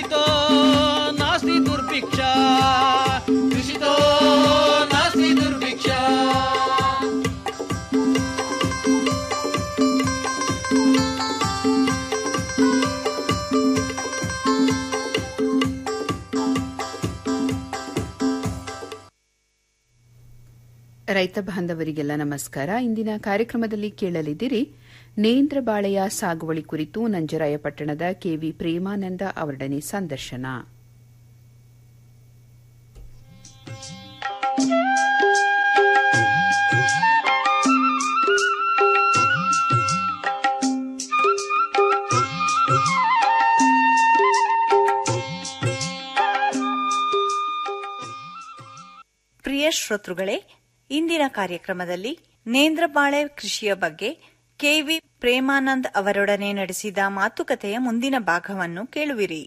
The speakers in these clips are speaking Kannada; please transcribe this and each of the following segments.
ಕೃಷಿತೋ ನಾಸ್ತಿ ದುರ್ಭಿಕ್ಷ ಕೃಷಿತೋ ನಾಸ್ತಿ ದುರ್ಭಿಕ್ಷ ರೈತ ಬಾಂಧವರಿಗೆಲ್ಲ ನಮಸ್ಕಾರ ಇಂದಿನ ಕಾರ್ಯಕ್ರಮದಲ್ಲಿ ಕೇಳಲಿದ್ದೀರಿ ನೇಂದ್ರ ಬಾಳೆಯ ಸಾಗುವಳಿ ಕುರಿತು ನಂಜರಾಯಪಟ್ಟಣದ ಕೆವಿ ಪ್ರೇಮಾನಂದ ಅವರೊಡನೆ ಸಂದರ್ಶನ ಪ್ರಿಯ ಶ್ರೋತೃಗಳೇ ಇಂದಿನ ಕಾರ್ಯಕ್ರಮದಲ್ಲಿ ನೇಂದ್ರಬಾಳೆ ಕೃಷಿಯ ಬಗ್ಗೆ ಕೆವಿ ಪ್ರೇಮಾನಂದ್ ಅವರೊಡನೆ ನಡೆಸಿದ ಮಾತುಕತೆಯ ಮುಂದಿನ ಭಾಗವನ್ನು ಕೇಳುವಿರಿ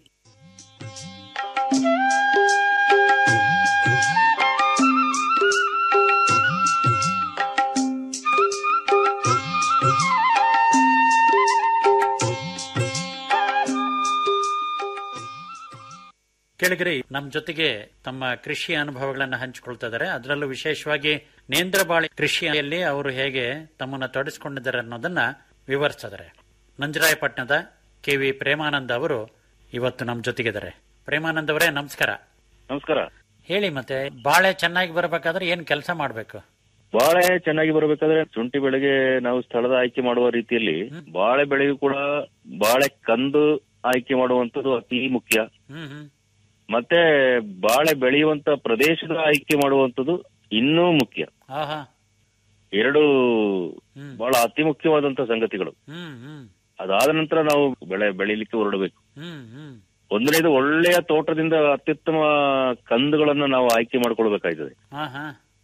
ಕೆಳಗರೆ ನಮ್ಮ ಜೊತೆಗೆ ತಮ್ಮ ಕೃಷಿ ಅನುಭವಗಳನ್ನ ಹಂಚಿಕೊಳ್ತಾ ಇದ್ದಾರೆ ಅದರಲ್ಲೂ ವಿಶೇಷವಾಗಿ ನೇಂದ್ರಬಾಳಿ ಕೃಷಿಯಲ್ಲಿ ಅವರು ಹೇಗೆ ತಮ್ಮನ್ನ ತೊಡಗಿಸಿಕೊಂಡಿದ್ದಾರೆ ಅನ್ನೋದನ್ನ ವಿವರಿಸಿದ್ದಾರೆ ನಂಜರಾಯಪಟ್ಟಣದ ಕೆ ವಿ ಪ್ರೇಮಾನಂದ್ ಅವರು ಇವತ್ತು ನಮ್ಮ ಜೊತೆಗಿದ್ದಾರೆ ಪ್ರೇಮಾನಂದ್ ಅವರೇ ನಮಸ್ಕಾರ ನಮಸ್ಕಾರ ಹೇಳಿ ಮತ್ತೆ ಬಾಳೆ ಚೆನ್ನಾಗಿ ಬರಬೇಕಾದ್ರೆ ಏನ್ ಕೆಲಸ ಮಾಡ್ಬೇಕು ಬಾಳೆ ಚೆನ್ನಾಗಿ ಬರಬೇಕಾದ್ರೆ ಶುಂಠಿ ಬೆಳೆಗೆ ನಾವು ಸ್ಥಳದ ಆಯ್ಕೆ ಮಾಡುವ ರೀತಿಯಲ್ಲಿ ಬಾಳೆ ಬೆಳೆಯು ಕೂಡ ಬಾಳೆ ಕಂದು ಆಯ್ಕೆ ಮಾಡುವಂತದ್ದು ಅತಿ ಮುಖ್ಯ ಹ್ಮ್ ಹ್ಮ್ ಮತ್ತೆ ಬಾಳೆ ಬೆಳೆಯುವಂತ ಪ್ರದೇಶದ ಆಯ್ಕೆ ಮಾಡುವಂತದ್ದು ಇನ್ನೂ ಮುಖ್ಯ ಆಹಾ ಎರಡು ಹ್ಮ್ ಬಹಳ ಅತಿ ಮುಖ್ಯವಾದಂತ ಸಂಗತಿಗಳು ಹ್ಮ್ ಹ್ಮ್ ಅದಾದ ನಂತರ ನಾವು ಬೆಳೆ ಬೆಳೀಲಿಕ್ಕೆ ಹೊರಡಬೇಕು ಹ್ಮ್ ಹ್ಮ್ ಒಂದನೇದು ಒಳ್ಳೆಯ ತೋಟದಿಂದ ಅತ್ಯುತ್ತಮ ಕಂದುಗಳನ್ನ ನಾವು ಆಯ್ಕೆ ಮಾಡ್ಕೊಳ್ಬೇಕಾಯ್ತದೆ ಆಹಾ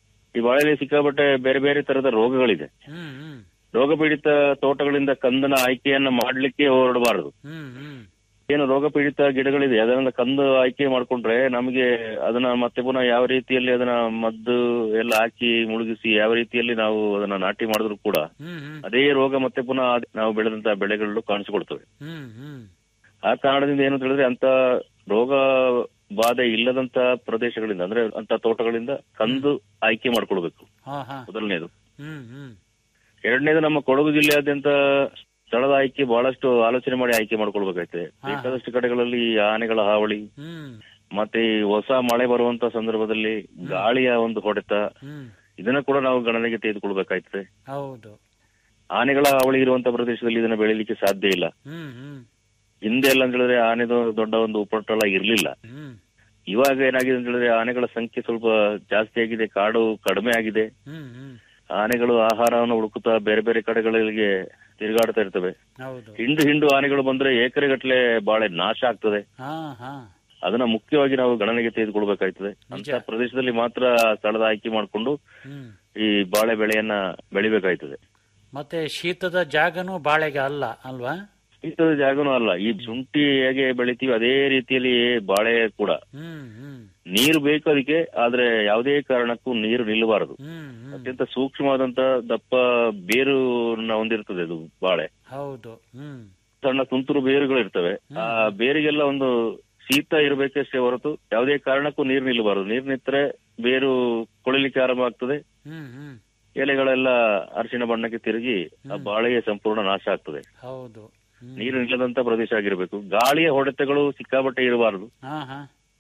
ಈ ಬಾಳೆಯಲ್ಲಿ ಸಿಕ್ಕಾಪಟ್ಟೆ ಬೇರೆ ಬೇರೆ ತರದ ರೋಗಗಳಿದೆ ಹ್ಮ್ ಹ್ಮ್ ರೋಗ ಪೀಡಿತ ತೋಟಗಳಿಂದ ಕಂದನ ಆಯ್ಕೆಯನ್ನ ಮಾಡ್ಲಿಕ್ಕೆ ಹೊರಡಬಾರದು ಹ್ಮ್ ಹ್ಮ್ ಏನು ರೋಗ ಪೀಡಿತ ಗಿಡಗಳಿದೆ ಅದನ್ನ ಕಂದು ಆಯ್ಕೆ ಮಾಡ್ಕೊಂಡ್ರೆ ನಮಗೆ ಅದನ್ನ ಮತ್ತೆ ಪುನಃ ಯಾವ ರೀತಿಯಲ್ಲಿ ಅದನ್ನ ಮದ್ದು ಎಲ್ಲ ಹಾಕಿ ಮುಳುಗಿಸಿ ಯಾವ ರೀತಿಯಲ್ಲಿ ನಾವು ಅದನ್ನ ನಾಟಿ ಮಾಡಿದ್ರು ಕೂಡ ಹ್ಮ್ ಹ್ಮ್ ಅದೇ ರೋಗ ಮತ್ತೆ ಪುನಃ ಅದ್- ನಾವು ಬೆಳೆದಂತ ಬೆಳೆಗಳು ಕಾಣಿಸಿಕೊಳ್ತವೆ ಹ್ಮ್ ಹ್ಮ್ ಆ ಕಾರಣದಿಂದ ಏನು ಅಂತ ಹೇಳಿದ್ರೆ ಅಂತ ರೋಗ ಬಾಧೆ ಇಲ್ಲದಂತ ಪ್ರದೇಶಗಳಿಂದ ಅಂದ್ರೆ ಅಂತ ತೋಟಗಳಿಂದ ಕಂದು ಆಯ್ಕೆ ಮಾಡ್ಕೊಳ್ಬೇಕು ಆಹಾ ಮೊದಲನೇದು ಹ್ಮ್ ಹ್ಮ್ ಎರಡನೇದು ನಮ್ಮ ಕೊಡಗು ಜಿಲ್ಲೆಯಾದ್ಯಂತ ಸ್ಥಳದ ಆಯ್ಕೆ ಬಹಳಷ್ಟು ಆಲೋಚನೆ ಮಾಡಿ ಆಯ್ಕೆ ಮಾಡ್ಕೊಳ್ಬೇಕಾಗ್ತದೆ ಹಾ. ಬೇಕಾದಷ್ಟು ಕಡೆಗಳಲ್ಲಿ ಈ ಆನೆಗಳ ಹಾವಳಿ ಹ್ಮ್ ಮತ್ತೆ ಈ ಹೊಸ ಮಳೆ ಬರುವಂತ ಸಂದರ್ಭದಲ್ಲಿ ಗಾಳಿಯ ಒಂದು ಹೊಡೆತ ಹ್ಮ್ ಇದನ್ನ ಕೂಡ ನಾವು ಗಣನೆಗೆ ತೆಗೆದುಕೊಳ್ಬೇಕಾಗ್ತದೆ ಹೌದು ಆನೆಗಳ ಹಾವಳಿ ಇರುವಂತ ಪ್ರದೇಶದಲ್ಲಿ ಇದನ್ನ ಬೆಳಿಲಿಕ್ಕೆ ಸಾಧ್ಯ ಇಲ್ಲ ಹ್ಮ್ ಹ್ಮ್ ಹಿಂದೆ ಎಲ್ಲ ಅಂತ ಹೇಳಿದ್ರೆ ಆನೆದು ದೊಡ್ಡ ಒಂದು ಉಪಟಳ ಇರ್ಲಿಲ್ಲ ಹ್ಮ್ ಇವಾಗ ಏನಾಗಿದೆ ಅಂತ ಹೇಳಿದ್ರೆ ಆನೆಗಳ ಸಂಖ್ಯೆ ಸ್ವಲ್ಪ ಜಾಸ್ತಿ ಆಗಿದೆ ಕಾಡು ಕಡಿಮೆ ಆಗಿದೆ ಹ್ಮ್ ಹ್ಮ್ ಆನೆಗಳು ಆಹಾರವನ್ನು ಹುಡುಕುತ್ತಾ ಬೇರೆ ಬೇರೆ ಕಡೆಗಳಿಗೆ ತಿರುಗಾಡ್ತಾ ಇರ್ತವೆ ಹೌದು ಹಿಂಡು ಹಿಂಡು ಆನೆಗಳು ಬಂದ್ರೆ ಎಕರೆಗಟ್ಟಲೆ ಬಾಳೆ ನಾಶ ಆಗ್ತದೆ ಹಾ ಹಾ ಅದನ್ನ ಮುಖ್ಯವಾಗಿ ನಾವು ಗಣನೆಗೆ ತೆಗೆದುಕೊಳ್ಬೇಕಾಗ್ತದೆ ಅಂತ ಪ್ರದೇಶದಲ್ಲಿ ಮಾತ್ರ ಸ್ಥಳದ ಆಯ್ಕೆ ಮಾಡಿಕೊಂಡು ಹ್ಮ್ ಈ ಬಾಳೆ ಬೆಳೆಯನ್ನ ಬೆಳಿಬೇಕಾಯ್ತದೆ ಮತ್ತೆ ಶೀತದ ಜಾಗನೂ ಬಾಳೆಗೆ ಅಲ್ಲ ಅಲ್ವಾ ಶೀತದ ಜಾಗನೂ ಅಲ್ಲ ಈ ಶುಂಠಿ ಹೇಗೆ ಬೆಳಿತೀವಿ ಅದೇ ರೀತಿಯಲ್ಲಿ ಬಾಳೆ ಕೂಡ ಹ್ಮ್ ಹ್ಮ್ ನೀರು ಬೇಕು ಅದಕ್ಕೆ ಆದ್ರೆ ಯಾವುದೇ ಕಾರಣಕ್ಕೂ ನೀರು ನಿಲ್ಲಬಾರದು ಹ್ಮ್ ಹ್ಮ್ ಅತ್ಯಂತ ಸೂಕ್ಷ್ಮವಾದಂತ ದಪ್ಪ ಬೇರು ಹೊಂದಿರ್ತದೆ ಅದು ಬಾಳೆ ಹೌದು ಹ್ಮ್ ಸಣ್ಣ ತುಂತುರು ಬೇರುಗಳು ಇರ್ತವೆ ಆ ಬೇರಿಗೆಲ್ಲ ಒಂದು ಶೀತ ಇರಬೇಕಷ್ಟೇ ಹೊರತು ಯಾವುದೇ ಕಾರಣಕ್ಕೂ ನೀರು ನಿಲ್ಲಬಾರದು ನೀರು ನಿಂತರೆ ಬೇರು ಕೊಳಿಲಿಕ್ಕೆ ಆರಂಭ ಆಗ್ತದೆ ಹ್ಮ್ ಹ್ಮ್ ಎಲೆಗಳೆಲ್ಲ ಅರಿಶಿಣ ಬಣ್ಣಕ್ಕೆ ತಿರುಗಿ ಆ ಬಾಳೆಯ ಸಂಪೂರ್ಣ ನಾಶ ಆಗ್ತದೆ ಹೌದು ಹ್ಮ್ ನೀರು ನಿಲ್ಲದಂತ ಪ್ರದೇಶ ಆಗಿರಬೇಕು ಗಾಳಿಯ ಹೊಡೆತಗಳು ಸಿಕ್ಕಾಪಟ್ಟೆ ಇರಬಾರದು ಹಾ ಹಾ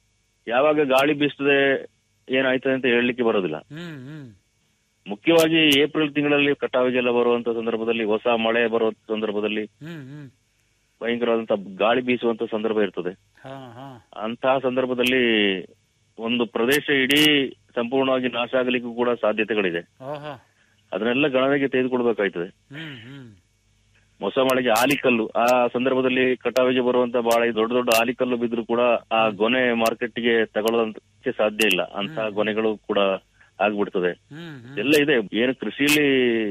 ಯಾವಾಗ ಗಾಳಿ ಬೀಸ್ತದೆ ಏನಾಯ್ತದೆ ಅಂತ ಹೇಳಲಿಕ್ಕೆ ಬರೋದಿಲ್ಲ ಹ್ಮ್ ಹ್ಮ್ ಮುಖ್ಯವಾಗಿ ಏಪ್ರಿಲ್ ತಿಂಗಳಲ್ಲಿ ಕಟಾವಿಗೆಲ್ಲ ಬರುವಂತ ಸಂದರ್ಭದಲ್ಲಿ ಹೊಸ ಮಳೆ ಬರುವಂತ ಸಂದರ್ಭದಲ್ಲಿ ಹ್ಮ್ ಹ್ಮ್ ಭಯಂಕರವಾದಂತ ಗಾಳಿ ಬೀಸುವಂತ ಸಂದರ್ಭ ಇರ್ತದೆ ಹಾ ಹಾ ಅಂತಹ ಸಂದರ್ಭದಲ್ಲಿ ಒಂದು ಪ್ರದೇಶ ಇಡೀ ಸಂಪೂರ್ಣವಾಗಿ ನಾಶ ಆಗಲಿಕ್ಕೂ ಕೂಡ ಸಾಧ್ಯತೆಗಳಿದೆ ಓಹೋ ಅದನ್ನೆಲ್ಲ ಗಣನೆಗೆ ತೆಗೆದುಕೊಳ್ಬೇಕಾಯ್ತದೆ ಹ್ಮ್ ಹ್ಮ್ ಹೊಸ ಮಳೆಗೆ ಆಲಿಕಲ್ಲು ಆ ಸಂದರ್ಭದಲ್ಲಿ ಕಟಾವಿಗೆ ಬರುವಂತ ಬಹಳ ದೊಡ್ಡ ದೊಡ್ಡ ಆಲಿಕಲ್ಲು ಬಿದ್ರು ಕೂಡ ಆ ಗೊನೆ ಮಾರ್ಕೆಟ್ಗೆ ತಗೊಳ್ಳೋದಕ್ಕೆ ಸಾಧ್ಯ ಇಲ್ಲ ಅಂತಹ ಗೊನೆಗಳು ಕೂಡ ಆಗ್ಬಿಡ್ತದೆ ಹ್ಮ್ ಹ್ಮ್ ಎಲ್ಲ ಇದೆ ಏನು ಕೃಷಿಯಲ್ಲಿ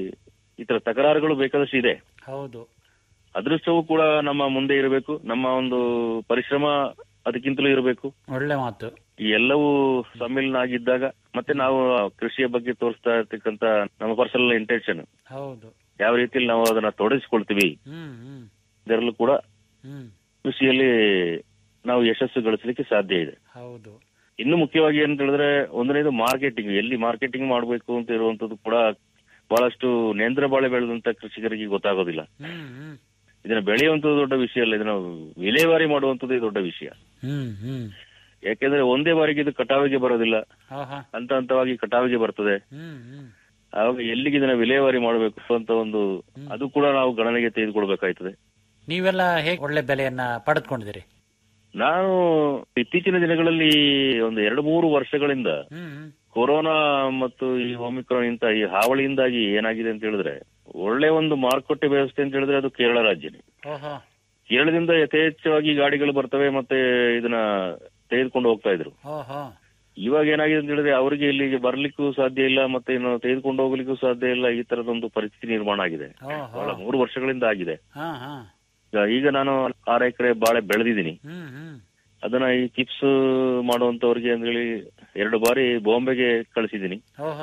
ಈ ತರ ತಕರಾರುಗಳು ಬೇಕಾದಷ್ಟು ಇದೆ ಹೌದು ಅದೃಷ್ಟವೂ ಕೂಡ ನಮ್ಮ ಮುಂದೆ ಇರಬೇಕು ನಮ್ಮ ಒಂದು ಪರಿಶ್ರಮ ಅದಕ್ಕಿಂತಲೂ ಇರಬೇಕು ಒಳ್ಳೆ ಮಾತು ಈ ಎಲ್ಲವೂ ಸಮ್ಮಿಲನ ಆಗಿದ್ದಾಗ ಮತ್ತೆ ನಾವು ಕೃಷಿಯ ಬಗ್ಗೆ ತೋರಿಸ್ತಾ ಇರ್ತಕ್ಕಂತ ನಮ್ಮ ಪರ್ಸನಲ್ ಇಂಟೆನ್ಷನ್ ಹೌದು ಯಾವ ರೀತಿಯಲ್ಲಿ ನಾವು ಅದನ್ನ ತೊಡಗಿಸ್ಕೊಳ್ತೀವಿ ಹ್ಮ್ ಹ್ಮ್ ಇದರಲ್ಲೂ ಕೂಡ ಹ್ಮ್ ಕೃಷಿಯಲ್ಲಿ ನಾವು ಯಶಸ್ಸು ಗಳಿಸಲಿಕ್ಕೆ ಸಾಧ್ಯ ಇದೆ ಹೌದು ಇನ್ನು ಮುಖ್ಯವಾಗಿ ಏನಂತ ಹೇಳಿದ್ರೆ ಒಂದನೇದು ಮಾರ್ಕೆಟಿಂಗ್ ಎಲ್ಲಿ ಮಾರ್ಕೆಟಿಂಗ್ ಮಾಡಬೇಕು ಅಂತ ಇರುವಂತದ್ದು ಕೂಡ ಬಹಳಷ್ಟು ನೇಂದ್ರ ಬಾಳೆ ಬೆಳೆದಂತ ಕೃಷಿಕರಿಗೆ ಗೊತ್ತಾಗೋದಿಲ್ಲ ಹ್ಮ್ ಹ್ಮ್ ಇದನ್ನ ಬೆಳೆಯುವಂತದ್ದು ದೊಡ್ಡ ವಿಷಯ ಅಲ್ಲ ಇದನ್ನ ವಿಲೇವಾರಿ ಮಾಡುವಂತದ್ದೇ ದೊಡ್ಡ ವಿಷಯ ಹ್ಮ್ ಹ್ಮ್ ಯಾಕೆಂದ್ರೆ ಒಂದೇ ಬಾರಿಗೆ ಇದು ಕಟಾವಿಗೆ ಬರೋದಿಲ್ಲ ಹಾ ಹಾ ಹಂತ ಹಂತವಾಗಿ ಕಟಾವಿಗೆ ಬರ್ತದೆ ಹ್ಮ್ ಹ್ಮ್ ಆವಾಗ ಎಲ್ಲಿಗೆ ಇದನ್ನ ವಿಲೇವಾರಿ ಮಾಡಬೇಕು ಅಂತ ಒಂದು ಅದು ಕೂಡ ನಾವು ಗಣನೆಗೆ ತೆಗೆದುಕೊಳ್ಬೇಕಾಯ್ತದೆ ನೀವೆಲ್ಲ ಹೇಗೆ ಒಳ್ಳೆ ಬೆಲೆಯನ್ನ ಪಡೆದುಕೊಂಡಿದ್ದೀರಿ ನಾನು ಇತ್ತೀಚಿನ ದಿನಗಳಲ್ಲಿ ಒಂದು ಎರಡು ಮೂರು ವರ್ಷಗಳಿಂದ ಹ್ಮ್ ಹ್ಮ್ ಕೊರೋನಾ ಮತ್ತು ಈ ಒಮಿಕ್ರಾನ್ ಇಂತ ಈ ಹಾವಳಿಯಿಂದಾಗಿ ಏನಾಗಿದೆ ಅಂತ ಹೇಳಿದ್ರೆ ಒಳ್ಳೆ ಒಂದು ಮಾರುಕಟ್ಟೆ ವ್ಯವಸ್ಥೆ ಅಂತ ಹೇಳಿದ್ರೆ ಅದು ಕೇರಳ ರಾಜ್ಯನೇ ಓಹೋ ಕೇರಳದಿಂದ ಯಥೇಚ್ಛವಾಗಿ ಗಾಡಿಗಳು ಬರ್ತವೆ ಮತ್ತೆ ಇದನ್ನ ತೆಗೆದುಕೊಂಡು ಹೋಗ್ತಾ ಇದ್ರು ಓಹೋ ಇವಾಗ ಏನಾಗಿದೆ ಅಂತ ಹೇಳಿದ್ರೆ ಅವರಿಗೆ ಇಲ್ಲಿಗೆ ಬರ್ಲಿಕ್ಕೂ ಸಾಧ್ಯ ಇಲ್ಲ ಮತ್ತೆ ಇನ್ನು ತೆಗೆದುಕೊಂಡು ಹೋಗ್ಲಿಕ್ಕೂ ಸಾಧ್ಯ ಇಲ್ಲ ಈ ತರದೊಂದು ಪರಿಸ್ಥಿತಿ ನಿರ್ಮಾಣ ಆಗಿದೆ ಓಹೋ ಬಹಳ ಮೂರು ವರ್ಷಗಳಿಂದ ಆಗಿದೆ ಹಾ ಹಾ ಈಗ- ಈಗ ನಾನು ಆರು ಎಕರೆ ಬಾಳೆ ಬೆಳೆದಿದ್ದೀನಿ ಹ್ಮ್ ಹ್ಮ್ ಅದನ್ನ ಈ ಚಿಪ್ಸ್ ಮಾಡುವಂತವ್ರಿಗೆ ಅಂತ ಹೇಳಿ ಎರಡು ಬಾರಿ ಬಾಂಬೆಗೆ ಕಳಿಸಿದ್ದೀನಿ ಓಹೋ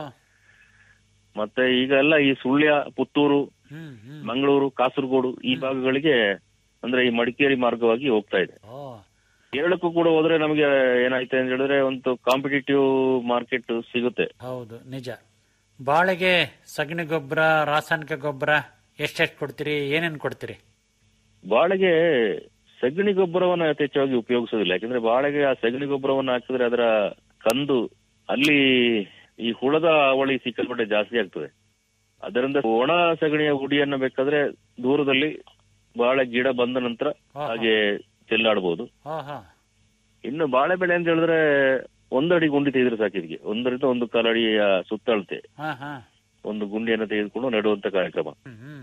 ಮತ್ತೆ ಈಗ ಎಲ್ಲ ಈ ಸುಳ್ಯ ಪುತ್ತೂರು ಹ್ಮ್ ಹ್ಮ್ ಮಂಗಳೂರು ಕಾಸರಗೋಡು ಈ ಭಾಗಗಳಿಗೆ ಅಂದ್ರೆ ಈ ಮಡಿಕೇರಿ ಮಾರ್ಗವಾಗಿ ಹೋಗ್ತಾ ಇದೆ ಓ ಕೇರಳಕ್ಕೂ ಕೂಡ ಹೋದ್ರೆ ನಮಗೆ ಏನಾಯ್ತು ಅಂತ ಹೇಳಿದ್ರೆ ಒಂದು ಕಾಂಪಿಟೇಟಿವ್ ಮಾರ್ಕೆಟ್ ಸಿಗುತ್ತೆ ಹೌದು ನಿಜ ಬಾಳೆಗೆ ಸಗಣಿ ಗೊಬ್ಬರ ರಾಸಾಯನಿಕ ಗೊಬ್ಬರ ಎಷ್ಟೆಷ್ಟು ಕೊಡ್ತೀರಿ ಏನೇನ್ ಕೊಡ್ತೀರಿ ಬಾಳೆಗೆ ಸಗಣಿ ಗೊಬ್ಬರವನ್ನ ಯಥೇಚ್ಛವಾಗಿ ಉಪಯೋಗಿಸೋದಿಲ್ಲ ಯಾಕಂದ್ರೆ ಬಾಳೆಗೆ ಆ ಸಗಣಿ ಗೊಬ್ಬರವನ್ನ ಹಾಕಿದ್ರೆ ಅದರ ಕಂದು ಅಲ್ಲಿ ಈ ಹುಳದ ಅವಳಿ ಸಿಕ್ಕಾಪಟ್ಟೆ ಜಾಸ್ತಿ ಆಗ್ತದೆ ಅದರಿಂದ ಒಣ ಸಗಣಿಯ ಹುಡಿಯನ್ನ ಬೇಕಾದ್ರೆ ದೂರದಲ್ಲಿ ಬಾಳೆ ಗಿಡ ಬಂದ ನಂತರ ಹಾಗೆ ಚೆಲ್ಲಾಡ್ಬೋದು ಹಾ ಹಾ ಇನ್ನು ಬಾಳೆ ಬೆಳೆ ಅಂತ ಹೇಳಿದ್ರೆ ಒಂದಡಿ ಗುಂಡಿ ತೆಗೆದ್ರೆ ಸಾಕು ಇದಕ್ಕೆ ಒಂದರಿಂದ ಒಂದು ಕಾಲಡಿಯ ಸುತ್ತಳತೆ ಹಾ ಹಾ ಒಂದು ಗುಂಡಿಯನ್ನು ತೆಗೆದುಕೊಂಡು ನೆಡುವಂತ ಕಾರ್ಯಕ್ರಮ ಹ್ಮ್ ಹ್ಮ್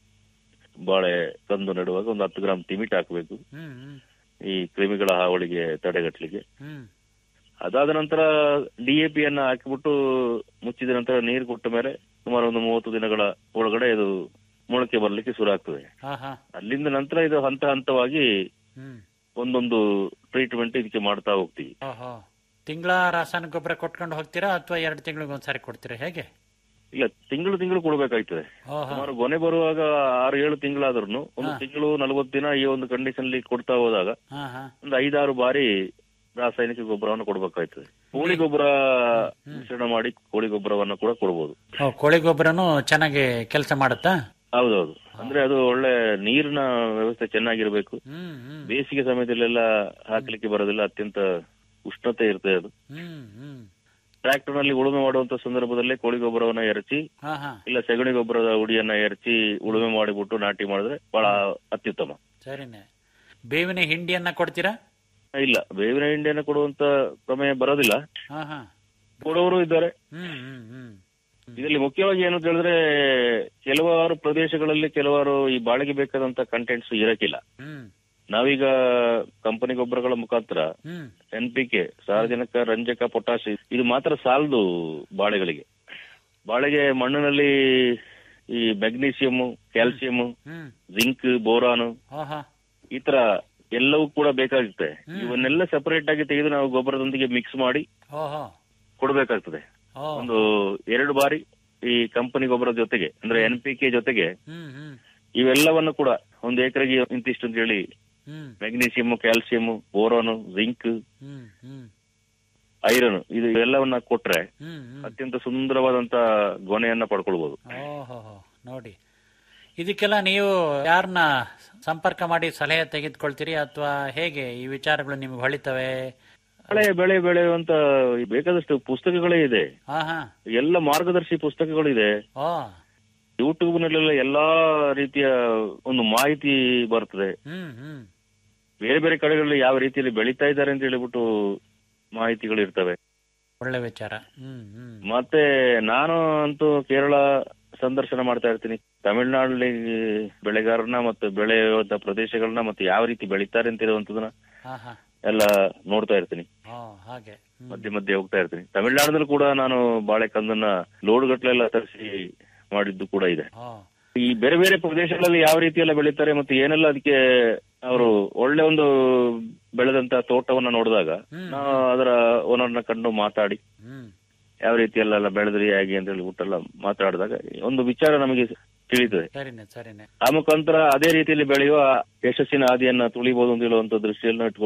ಬಾಳೆ ತಂದು ನೆಡುವಾಗ ಒಂದು ಹತ್ತು ಗ್ರಾಮ್ ತಿಮಿಟ್ ಹಾಕಬೇಕು ಹ್ಮ್ ಹ್ಮ್ ಈ ಕ್ರಿಮಿಗಳ ಹಾವಳಿಗೆ ತಡೆಗಟ್ಟಲಿಕ್ಕೆ ಹ್ಮ್ ಅದಾದ ನಂತರ ಡಿಎಪಿ ಅನ್ನ ಹಾಕಿಬಿಟ್ಟು ಮುಚ್ಚಿದ ನಂತರ ನೀರು ಕೊಟ್ಟ ಮೇಲೆ ಸುಮಾರು ಒಂದು ಮೂವತ್ತು ದಿನಗಳ ಒಳಗಡೆ ಇದು ಮೊಳಕೆ ಬರ್ಲಿಕ್ಕೆ ಶುರು ಆಗ್ತದೆ ಹಾ ಹಾ ಅಲ್ಲಿಂದ ನಂತರ ಇದು ಹಂತ ಹಂತವಾಗಿ ಹ್ಮ್ ಒಂದೊಂದು ಟ್ರೀಟ್ಮೆಂಟ್ ಇದಕ್ಕೆ ಮಾಡ್ತಾ ಹೋಗ್ತೀವಿ ಓಹೋ ತಿಂಗಳ ರಾಸಾಯನಿಕ ಗೊಬ್ಬರ ಕೊಟ್ಕೊಂಡು ಹೋಗ್ತೀರಾ ಅಥವಾ ಎರಡು ತಿಂಗಳಿಗೆ ಒಂದ್ಸಾರಿ ಕೊಡ್ತೀರಾ ಹೇಗೆ ಇಲ್ಲ ತಿಂಗಳು ತಿಂಗಳು ಕೊಡ್ಬೇಕಾಗ್ತದೆ ಓಹೋ ಸುಮಾರು ಗೊನೆ ಬರುವಾಗ ಆರು ಏಳು ತಿಂಗಳಾದ್ರೂ ಒಂದು ತಿಂಗಳು ನಲವತ್ತು ದಿನ ಈ ಒಂದು ಕಂಡೀಷನ್ ಅಲ್ಲಿ ಕೊಡ್ತಾ ಹೋದಾಗ ಹಾ ಹಾ ಒಂದು ಐದಾರು ಬಾರಿ ರಾಸಾಯನಿಕ ಗೊಬ್ಬರವನ್ನು ಕೊಡ್ಬೇಕಾಗ್ತದೆ ಕೋಳಿ ಗೊಬ್ಬರ ಮಿಶ್ರಣ ಮಾಡಿ ಕೋಳಿ ಗೊಬ್ಬರವನ್ನು ಕೂಡ ಕೊಡ್ಬೋದು ಓ ಕೋಳಿ ಗೊಬ್ಬರನು ಚೆನ್ನಾಗಿ ಕೆಲಸ ಮಾಡುತ್ತಾ ಹೌದೌದು ಅಂದ್ರೆ ಅದು ಒಳ್ಳೆ ನೀರಿನ ವ್ಯವಸ್ಥೆ ಚೆನ್ನಾಗಿರ್ಬೇಕು ಹ್ಮ್ ಹ್ಮ್ ಬೇಸಿಗೆ ಸಮಯದಲ್ಲೆಲ್ಲ ಹಾಕ್ಲಿಕ್ಕೆ ಬರೋದಿಲ್ಲ ಅತ್ಯಂತ ಉಷ್ಣತೆ ಇರ್ತದೆ ಅದು ಹ್ಮ್ ಹ್ಮ್ ಟ್ರ್ಯಾಕ್ಟರ್ ನಲ್ಲಿ ಉಳುಮೆ ಮಾಡುವಂತ ಸಂದರ್ಭದಲ್ಲೇ ಕೋಳಿ ಗೊಬ್ಬರವನ್ನ ಎರಚಿ ಹಾ ಹಾ ಇಲ್ಲ ಸಗಣಿ ಗೊಬ್ಬರದ ಹುಡಿಯನ್ನ ಎರಚಿ ಉಳುಮೆ ಮಾಡಿಬಿಟ್ಟು ನಾಟಿ ಮಾಡಿದ್ರೆ ಬಹಳ ಅತ್ಯುತ್ತಮ ಸರಿನೆ ಬೇವಿನ ಹಿಂಡಿಯನ್ನ ಕೊಡ್ತೀರಾ ಇಲ್ಲ ಬೇವಿನ ಹಿಂಡಿಯನ್ನ ಕೊಡುವಂತ ಪ್ರಮೇಯ ಬರೋದಿಲ್ಲ ಹಾ ಹಾ ಕೊಡುವವರು ಇದ್ದಾರೆ ಹ್ಮ್ ಹ್ಮ್ ಹ್ಮ್ ಇದರಲ್ಲಿ ಮುಖ್ಯವಾಗಿ ಏನು ಅಂತ ಹೇಳಿದ್ರೆ ಕೆಲವಾರು ಪ್ರದೇಶಗಳಲ್ಲಿ ಕೆಲವಾರು ಈ ಬಾಳೆಗೆ ಬೇಕಾದಂತ ಕಂಟೆಂಟ್ಸ್ ಇರಕ್ಕಿಲ್ಲ ಹ್ಮ್ ನಾವೀಗ ಕಂಪನಿ ಗೊಬ್ಬರಗಳ ಮುಖಾಂತರ ಹ್ಮ್ ಎನ್ ಪಿ ಕೆ ಸಾರಜನಕ ರಂಜಕ ಪೊಟಾಶ್ ಇದು ಮಾತ್ರ ಸಾಲದು ಬಾಳೆಗಳಿಗೆ ಬಾಳೆಗೆ ಮಣ್ಣಿನಲ್ಲಿ ಈ magnesium calcium hmm zinc boron ಹಾ ಹಾ ಈ ತರ ಎಲ್ಲವೂ ಕೂಡ ಬೇಕಾಗುತ್ತೆ ಇವನ್ನೆಲ್ಲ ಸಪರೇಟ್ ಆಗಿ ತೆಗೆದು ನಾವು ಗೊಬ್ಬರದೊಂದಿಗೆ ಮಿಕ್ಸ್ ಮಾಡಿ ಓಹೋ ಕೊಡ್ಬೇಕಾಗ್ತದೆ ಓ ಒಂದು ಎರಡು ಬಾರಿ ಈ ಕಂಪನಿ ಗೊಬ್ಬರದ ಜೊತೆಗೆ ಅಂದ್ರೆ ಎನ್ ಪಿ ಕೆ ಜೊತೆಗೆ ಹ್ಮ್ ಹ್ಮ್ ಇವೆಲ್ಲವನ್ನು ಕೂಡ ಒಂದು ಎಕರೆಗೆ ಇಂತಿಷ್ಟು ಅಂತ ಹೇಳಿ hmm magnesium calcium boron zinc hmm hmm iron ಇದು ಎಲ್ಲವನ್ನ ಕೊಟ್ರೆ ಹ್ಮ್ ಹ್ಮ್ ಅತ್ಯಂತ ಸುಂದರವಾದಂತ ಗೊನೆಯನ್ನ ಪಡ್ಕೊಳ್ಬಹುದು ಓಹೋ ನೋಡಿ ಇದಕ್ಕೆಲ್ಲ ನೀವು ಯಾರನ್ನ ಸಂಪರ್ಕ ಮಾಡಿ ಸಲಹೆ ತೆಗೆದುಕೊಳ್ತೀರಿ ಅಥವಾ ಹೇಗೆ ಈ ವಿಚಾರಗಳು ನಿಮ್ಗೆ ಹೊಳಿತವೆ ಬೆಳೆ ಬೆಳೆ ಬೆಳೆಯುವಂತ ಬೇಕಾದಷ್ಟು ಪುಸ್ತಕಗಳೇ ಇದೆ ಹಾ ಹಾ ಎಲ್ಲ ಮಾರ್ಗದರ್ಶಿ ಪುಸ್ತಕಗಳಿದೆ ಓ ಯೂಟ್ಯೂಬ್ ನಲ್ಲೆಲ್ಲ ಎಲ್ಲಾ ರೀತಿಯ ಒಂದು ಮಾಹಿತಿ ಬರ್ತದೆ ಹ್ಮ್ ಹ್ಮ್ ಬೇರೆ ಬೇರೆ ಕಡೆಗಳಲ್ಲಿ ಯಾವ ರೀತಿಯಲ್ಲಿ ಬೆಳೀತಾ ಇದ್ದಾರೆ ಅಂತ ಹೇಳಿಬಿಟ್ಟು ಮಾಹಿತಿಗಳು ಇರ್ತವೆ ಒಳ್ಳೆ ವಿಚಾರ ಹ್ಮ್ ಹ್ಮ್ ಮತ್ತೆ ನಾನು ಅಂತೂ ಕೇರಳ ಸಂದರ್ಶನ ಮಾಡ್ತಾ ಇರ್ತೀನಿ ತಮಿಳುನಾಡಲ್ಲಿ ಬೆಳೆಗಾರನ ಮತ್ತು ಬೆಳೆಯುವಂತ ಪ್ರದೇಶಗಳನ್ನ ಮತ್ತೆ ಯಾವ ರೀತಿ ಬೆಳೀತಾರೆ ಅಂತ ಇರುವಂತದನ್ನ ಹಾ ಹಾ ಎಲ್ಲ ನೋಡ್ತಾ ಇರ್ತೀನಿ ಓ ಹಾಗೆ ಹ್ಮ್ ಮಧ್ಯೆ ಮಧ್ಯೆ ಹೋಗ್ತಾ ಇರ್ತೀನಿ ತಮಿಳ್ನಾಡಲ್ಲಿ ಕೂಡ ನಾನು ಬಾಳೆಕಂದನ್ನ ಲೋಡ್ ಗಟ್ಲೆಲ್ಲ ತರಿಸಿ ಮಾಡಿದ್ದು ಕೂಡ ಇದೆ ಓ ಈ ಬೇರೆ ಬೇರೆ ಪ್ರದೇಶಗಳಲ್ಲಿ ಯಾವ ರೀತಿ ಎಲ್ಲ ಬೆಳೀತಾರೆ ಮತ್ತೆ ಏನೆಲ್ಲ ಅದಕ್ಕೆ ಅವರು ಒಳ್ಳೆ ಒಂದು ಬೆಳೆದಂತ ತೋಟವನ್ನ ನೋಡಿದಾಗ ಹ್ಮ್. ನಾವು ಅದರ ಓನರ್ನ ಕಂಡು ಮಾತಾಡಿ ಹ್ಮ್ ಯಾವ ರೀತಿ ಎಲ್ಲ ಬೆಳೆದ್ರಿ ಹೇಗೆ ಅಂತ ಹೇಳಿ ಊಟೆಲ್ಲ ಮಾತಾಡಿದಾಗ ಒಂದು ವಿಚಾರ ನಮಗೆ ತಿಳಿತದೆ ಸರಿನೆ ಸರಿನೆ ಆ ಮುಖಾಂತರ ಅದೇ ರೀತಿಯಲ್ಲಿ ಬೆಳೆಯುವ ಯಶಸ್ಸಿನ ಹಾದಿಯನ್ನ ತುಳಿಬಹುದು ಅಂತ ಹೇಳುವಂತ ದೃಷ್ಟಿಯನ್ನು ಇಟ್ಕೊಂಡು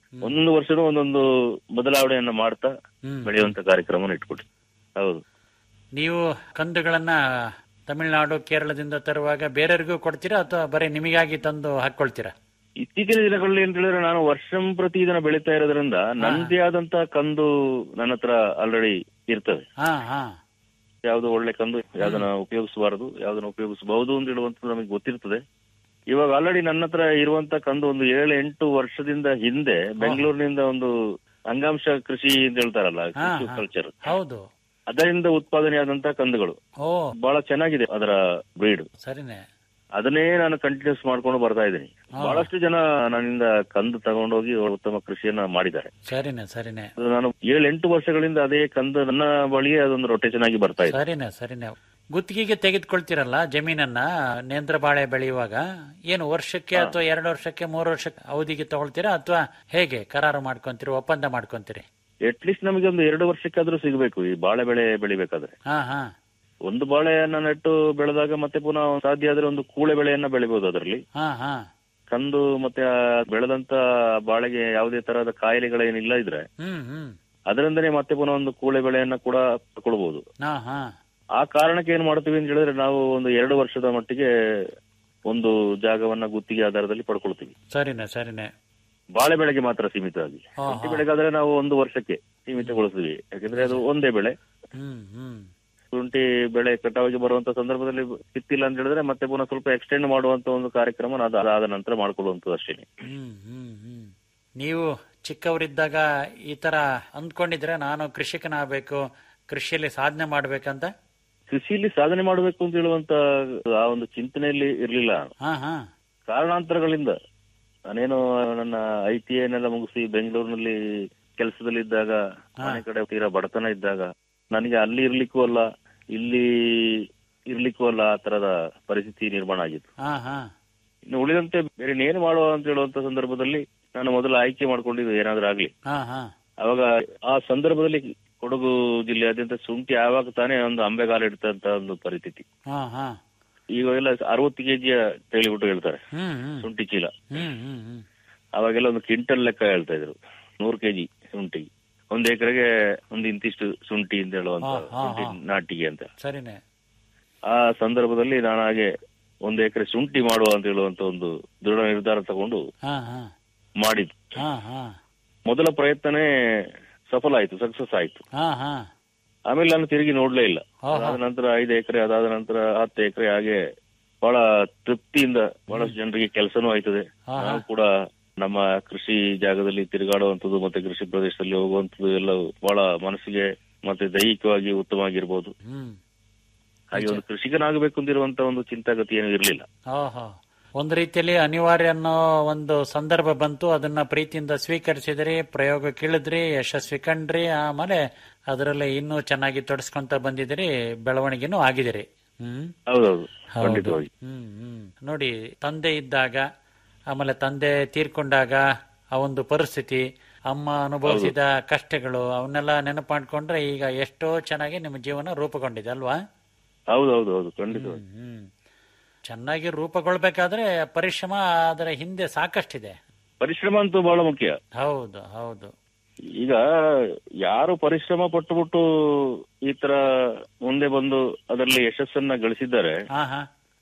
ಒಂದೊಂದು ವರ್ಷನೂ ಒಂದೊಂದು ಬದಲಾವಣೆಯನ್ನ ಮಾಡ್ತಾ ಹ್ಮ್. ಬೆಳೆಯುವಂತ ಕಾರ್ಯಕ್ರಮವನ್ನು ಇಟ್ಕೊಟ್ಟಿ ಹೌದು ನೀವು ಕಂದುಗಳನ್ನ ತಮಿಳುನಾಡು ಕೇರಳದಿಂದ ತರುವಾಗ ಬೇರೆಯವರಿಗೂ ಕೊಡ್ತೀರಾ ಅಥವಾ ಬರೀ ನಿಮಗಾಗಿ ತಂದು ಹಾಕೊಳ್ತೀರಾ ಇತ್ತೀಚಿನ ದಿನಗಳಲ್ಲಿ ಅಂತ ಹೇಳಿದ್ರೆ ನಾನು ವರ್ಷಂ ಪ್ರತಿ ಇದನ್ನ ಬೆಳೀತಾ ಇರೋದ್ರಿಂದ ನನ್ನದೇ ಆದಂತ ಕಂದು ನನ್ನ ಹತ್ರ ಆಲ್ರೆಡಿ ಇರ್ತದೆ ಹಾ ಹಾ ಯಾವ್ದು ಒಳ್ಳೆ ಕಂದು ಯಾವ್ದನ್ನ ಉಪಯೋಗಿಸಬಾರದು ಯಾವ್ದನ್ನ ಉಪಯೋಗಿಸಬಹುದು ಅಂತ ಹೇಳುವಂತದ್ದು ನಮಗೆ ಗೊತ್ತಿರ್ತದೆ ಇವಾಗ ಆಲ್ರೆಡಿ ನನ್ನ ಹತ್ರ ಇರುವಂತ ಕಂದು ಒಂದು ಏಳು ಎಂಟು ವರ್ಷದಿಂದ ಹಿಂದೆ ಬೆಂಗಳೂರಿನಿಂದ ಒಂದು ಅಂಗಾಂಶ ಕೃಷಿ ಅಂತ ಹೇಳ್ತಾರಲ್ಲ ಹಾ, ಕೃಷಿ ಹಾ. ಕಲ್ಚರ್ ಹೌದು ಅದರಿಂದ ಉತ್ಪಾದನೆಯಾದಂತ ಕಂದುಗಳು ಓ ಬಹಳ ಚೆನ್ನಾಗಿದೆ ಅದರ ಬ್ರೀಡ್ ಸರಿನೇ ಅದನ್ನೇ ನಾನು ಕಂಟಿನ್ಯೂಸ್ ಮಾಡ್ಕೊಂಡು ಬರ್ತಾ ಇದ್ದೀನಿ ಹಾ. ಬಹಳಷ್ಟು ಜನ ನನ್ನಿಂದ ಕಂದು ತಗೊಂಡೋಗಿ ಉತ್ತಮ ಕೃಷಿಯನ್ನ ಮಾಡಿದ್ದಾರೆ ಸರಿನೇ ಸರಿನೇ ಅದು ನಾನು ಏಳು ಎಂಟು ವರ್ಷಗಳಿಂದ ಅದೇ ಕಂದು ನನ್ನ ಬಳಿಯೇ ಅದೊಂದು ರೊಟೇಷನ್ ಆಗಿ ಬರ್ತಾ ಇದೆ ಸರಿನೇ ಸರಿನೇ ಗುತ್ತಿಗೆಗೆ ತೆಗೆದುಕೊಳ್ತೀರಲ್ಲ ಜಮೀನನ್ನ ನೇಂದ್ರ ಬಾಳೆ ಬೆಳೆಯುವಾಗ ಏನು ವರ್ಷಕ್ಕೆ ಅಥವಾ ಎರಡು ವರ್ಷಕ್ಕೆ ಮೂರು ವರ್ಷಕ್ಕೆ ಅವಧಿಗೆ ತಗೊಳ್ತೀರಾ ಅಥವಾ ಹೇಗೆ ಕರಾರು ಮಾಡ್ಕೊಂತೀರಿ ಒಪ್ಪಂದ ಮಾಡ್ಕೊಂತೀರಿ ಅಟ್ ಲೀಸ್ಟ್ ನಮಗೆ ಒಂದು ಎರಡು ವರ್ಷಕ್ಕಾದ್ರೂ ಸಿಗಬೇಕು ಈ ಬಾಳೆ ಬೆಳೆ ಬೆಳಿಬೇಕಾದ್ರೆ ಹಾ ಹಾ ಒಂದು ಬಾಳೆಯನ್ನ ನೆಟ್ಟು ಬೆಳೆದಾಗ ಮತ್ತೆ ಪುನಃ ಸಾಧ್ಯ ಆದ್ರೆ ಒಂದು ಕೂಳೆ ಬೆಳೆಯನ್ನ ಬೆಳಿಬಹುದು ಅದರಲ್ಲಿ ಹಾ ಹಾ ಕಂದು ಮತ್ತೆ ಆ ಬೆಳೆದಂತ ಬಾಳೆಗೆ ಯಾವುದೇ ತರಹದ ಕಾಯಿಲೆಗಳೇನಿಲ್ಲ ಇದ್ರೆ ಹ್ಮ್ ಹ್ಮ್ ಅದರಿಂದನೇ ಮತ್ತೆ ಪುನಃ ಒಂದು ಕೂಳೆ ಬೆಳೆಯನ್ನ ಕೂಡ ತಗೊಳ್ಬಹುದು ಹಾ ಹಾ ಆ ಕಾರಣಕ್ಕೆ ಏನ್ ಮಾಡ್ತೀವಿ ಅಂತ ಹೇಳಿದ್ರೆ ನಾವು ಒಂದು ಎರಡು ವರ್ಷದ ಮಟ್ಟಿಗೆ ಒಂದು ಜಾಗವನ್ನ ಗುತ್ತಿಗೆ ಆಧಾರದಲ್ಲಿ ಪಡ್ಕೊಳ್ತೀವಿ ಸರಿನೇ ಸರಿನೇ ಬಾಳೆ ಬೆಳೆಗೆ ಮಾತ್ರ ಸೀಮಿತವಾಗಿ ಹಾ, ಶುಂಠಿ ಹಾ. ಬೆಳೆಗಾದ್ರೆ ನಾವು ಒಂದು ವರ್ಷಕ್ಕೆ ಸೀಮಿತಗೊಳಿಸ್ತೀವಿ ಯಾಕಂದ್ರೆ ಅದು ಒಂದೇ ಬೆಳೆ ಹ್ಮ್ ಹ್ಮ್ ಶುಂಠಿ ಬೆಳೆ ಕಟಾವಿಗೆ ಬರುವಂತ ಸಂದರ್ಭದಲ್ಲಿ ಸಿಕ್ತಿಲ್ಲ ಅಂತ ಹೇಳಿದ್ರೆ ಮತ್ತೆ ಪುನಃ ಸ್ವಲ್ಪ ಎಕ್ಸ್ಟೆಂಡ್ ಮಾಡುವಂತ ಒಂದು ಕಾರ್ಯಕ್ರಮ ಅದು ಅದಾದ ನಂತರ ಮಾಡ್ಕೊಳ್ಳುವಂತದ್ದು ಅಷ್ಟೇ ಹ್ಮ್ ಹ್ಮ್ ಹ್ಮ್ ನೀವು ಚಿಕ್ಕವರಿದ್ದಾಗ ಈ ತರ ಅಂದ್ಕೊಂಡಿದ್ರೆ ನಾನು ಕೃಷಿಕನಾಗಬೇಕು ಕೃಷಿಯಲ್ಲಿ ಸಾಧನೆ ಮಾಡ್ಬೇಕಂತ ಕೃಷಿಯಲ್ಲಿ ಸಾಧನೆ ಮಾಡಬೇಕು ಅಂತ ಹೇಳುವಂತ ಆ ಒಂದು ಚಿಂತನೆಯಲ್ಲಿ ಇರ್ಲಿಲ್ಲ ನಾನು. ಹಾ ಹಾ ಕಾರಣಾಂತರಗಳಿಂದ ನಾನೇನು ನನ್ನ ಐ ಟಿ ಐನೆಲ್ಲ ಮುಗಿಸಿ ಬೆಂಗಳೂರಿನಲ್ಲಿ ಕೆಲಸದಲ್ಲಿದ್ದಾಗ ಮನೆ ಕಡೆ ತೀರಾ ಬಡತನ ಇದ್ದಾಗ ನನಗೆ ಅಲ್ಲಿ ಇರ್ಲಿಕ್ಕೂ ಅಲ್ಲ ಇಲ್ಲಿ ಇರ್ಲಿಕ್ಕೂ ಅಲ್ಲ ಆ ತರದ ಪರಿಸ್ಥಿತಿ ನಿರ್ಮಾಣ ಆಗಿತ್ತು ಹಾ ಹಾ ಇನ್ನು ಉಳಿದಂತೆ ಬೇರೆ ಏನು ಮಾಡುವ ಅಂತ ಹೇಳುವಂತ ಸಂದರ್ಭದಲ್ಲಿ ನಾನು ಮೊದಲು ಆಯ್ಕೆ ಮಾಡ್ಕೊಂಡಿದ್ದು ಏನಾದ್ರೂ ಆಗ್ಲಿ ಹಾ ಹಾ ಅವಾಗ ಆ ಸಂದರ್ಭದಲ್ಲಿ ಕೊಡಗು ಜಿಲ್ಲೆಯಾದ್ಯಂತ ಶುಂಠಿ ಆವಾಗ ತಾನೇ ಒಂದು ಅಂಬೆಗಾಲ ಇಡ್ತಂತ ಒಂದು ಪರಿಸ್ಥಿತಿ ಹಾ ಹಾ ಈಗ ಎಲ್ಲ ಅರವತ್ತು ಕೆಜಿಯ ಹೇಳಿಬಿಟ್ಟು ಹೇಳ್ತಾರೆ ಹ್ಮ್ ಹ್ಮ್ ಶುಂಠಿ ಚೀಲ ಹ್ಮ್ ಹ್ಮ್ ಹ್ಮ್ ಅವಾಗೆಲ್ಲ ಒಂದು ಕ್ವಿಂಟಲ್ ಲೆಕ್ಕ ಹೇಳ್ತಾ ಇದ್ರು ನೂರು ಕೆಜಿ ಶುಂಠಿ ಒಂದ್ ಎಕರೆಗೆ ಒಂದು ಇಂತಿಷ್ಟು ಶುಂಠಿ ಅಂತ ಹೇಳುವಂತ ಹಾ, ಹಾ, ಶುಂಠಿ ಹಾ. ನಾಟಿಗೆ ಅಂತ ಸರಿನೇ ಆ ಸಂದರ್ಭದಲ್ಲಿ ನಾನು ಹಾಗೆ ಒಂದು ಎಕರೆ ಶುಂಠಿ ಮಾಡುವ ಅಂತ ಹೇಳುವಂತ ಒಂದು ದೃಢ ನಿರ್ಧಾರ ತಗೊಂಡು ಹಾ ಹಾ ಮಾಡಿದ್ದು ಹಾ ಹಾ ಮೊದಲ ಪ್ರಯತ್ನನೇ ಸಫಲ ಆಯ್ತು ಸಕ್ಸಸ್ ಆಯ್ತು ಹಾ ಹಾ ಆಮೇಲೆ ನಾನು ತಿರುಗಿ ನೋಡ್ಲೇ ಇಲ್ಲ ಹಾ, ಹಾ. ಅದಾದ ನಂತರ ಐದು ಎಕರೆ ಅದಾದ ನಂತರ ಹತ್ತು ಎಕರೆ ಹಾಗೆ ಬಹಳ ತೃಪ್ತಿಯಿಂದ ಬಹಳಷ್ಟು ಜನರಿಗೆ ಕೆಲಸನೂ ಆಯ್ತದೆ ಹಾ, ಹಾ. ನಾವು ಕೂಡ ನಮ್ಮ ಕೃಷಿ ಜಾಗದಲ್ಲಿ ತಿರುಗಾಡುವಂತದ್ದು ಮತ್ತೆ ಕೃಷಿ ಪ್ರದೇಶದಲ್ಲಿ ಹೋಗುವಂತದ್ದು ಎಲ್ಲ ಬಹಳ ಮನಸ್ಸಿಗೆ ಮತ್ತೆ ದೈಹಿಕವಾಗಿ ಉತ್ತಮವಾಗಿರ್ಬೋದು ಹ್ಮ್ ಹಾಗೆ ಒಂದು ಕೃಷಿಕನಾಗಬೇಕು ಅಂತಿರುವಂತ ಒಂದು ಚಿಂತಾಗತಿ ಏನು ಇರಲಿಲ್ಲ ಓಹೋ ಒಂದು ರೀತಿಯಲ್ಲಿ ಅನಿವಾರ್ಯ ಅನ್ನೋ ಒಂದು ಸಂದರ್ಭ ಬಂತು ಅದನ್ನ ಪ್ರೀತಿಯಿಂದ ಸ್ವೀಕರಿಸಿದ್ರಿ ಪ್ರಯೋಗ ಕೇಳಿದ್ರಿ ಯಶಸ್ವಿ ಕಂಡ್ರಿ ಆಮೇಲೆ ಅದರಲ್ಲಿ ಇನ್ನೂ ಚೆನ್ನಾಗಿ ತೊಡಸ್ಕೊಂತ ಬಂದಿದ್ರಿ ಬೆಳವಣಿಗೆನೂ ಆಗಿದಿರಿ ಹ್ಮ್ ಹೌದೌದು ಹೌದು ಖಂಡಿತವಾಗಿ ಹ್ಮ್ ಹ್ಮ್ ನೋಡಿ ತಂದೆ ಇದ್ದಾಗ ಆಮೇಲೆ ತಂದೆ ತೀರ್ಕೊಂಡಾಗ ಆ ಒಂದು ಪರಿಸ್ಥಿತಿ ಅಮ್ಮ ಅನುಭವಿಸಿದ ಕಷ್ಟಗಳು ಅವನ್ನೆಲ್ಲ ನೆನಪು ಮಾಡ್ಕೊಂಡ್ರೆ ಈಗ ಎಷ್ಟೋ ಚೆನ್ನಾಗಿ ನಿಮ್ಮ ಜೀವನ ರೂಪುಗೊಂಡಿದೆ ಅಲ್ವಾ ಹೌದೌದು ಹೌದು ಖಂಡಿತವಾಗಿ ಹ್ಮ್ ಚೆನ್ನಾಗಿ ರೂಪುಗೊಳ್ಬೇಕಾದ್ರೆ ಪರಿಶ್ರಮ ಅದರ ಹಿಂದೆ ಸಾಕಷ್ಟಿದೆ ಪರಿಶ್ರಮ ಅಂತೂ ಬಹಳ ಮುಖ್ಯ ಹೌದು ಹೌದು ಈಗ ಯಾರು ಪರಿಶ್ರಮ ಪಟ್ಟುಬಿಟ್ಟು ಈ ತರ ಮುಂದೆ ಬಂದು ಅದರಲ್ಲಿ ಯಶಸ್ಸನ್ನ ಗಳಿಸಿದ್ದಾರೆ ಹಾ ಹಾ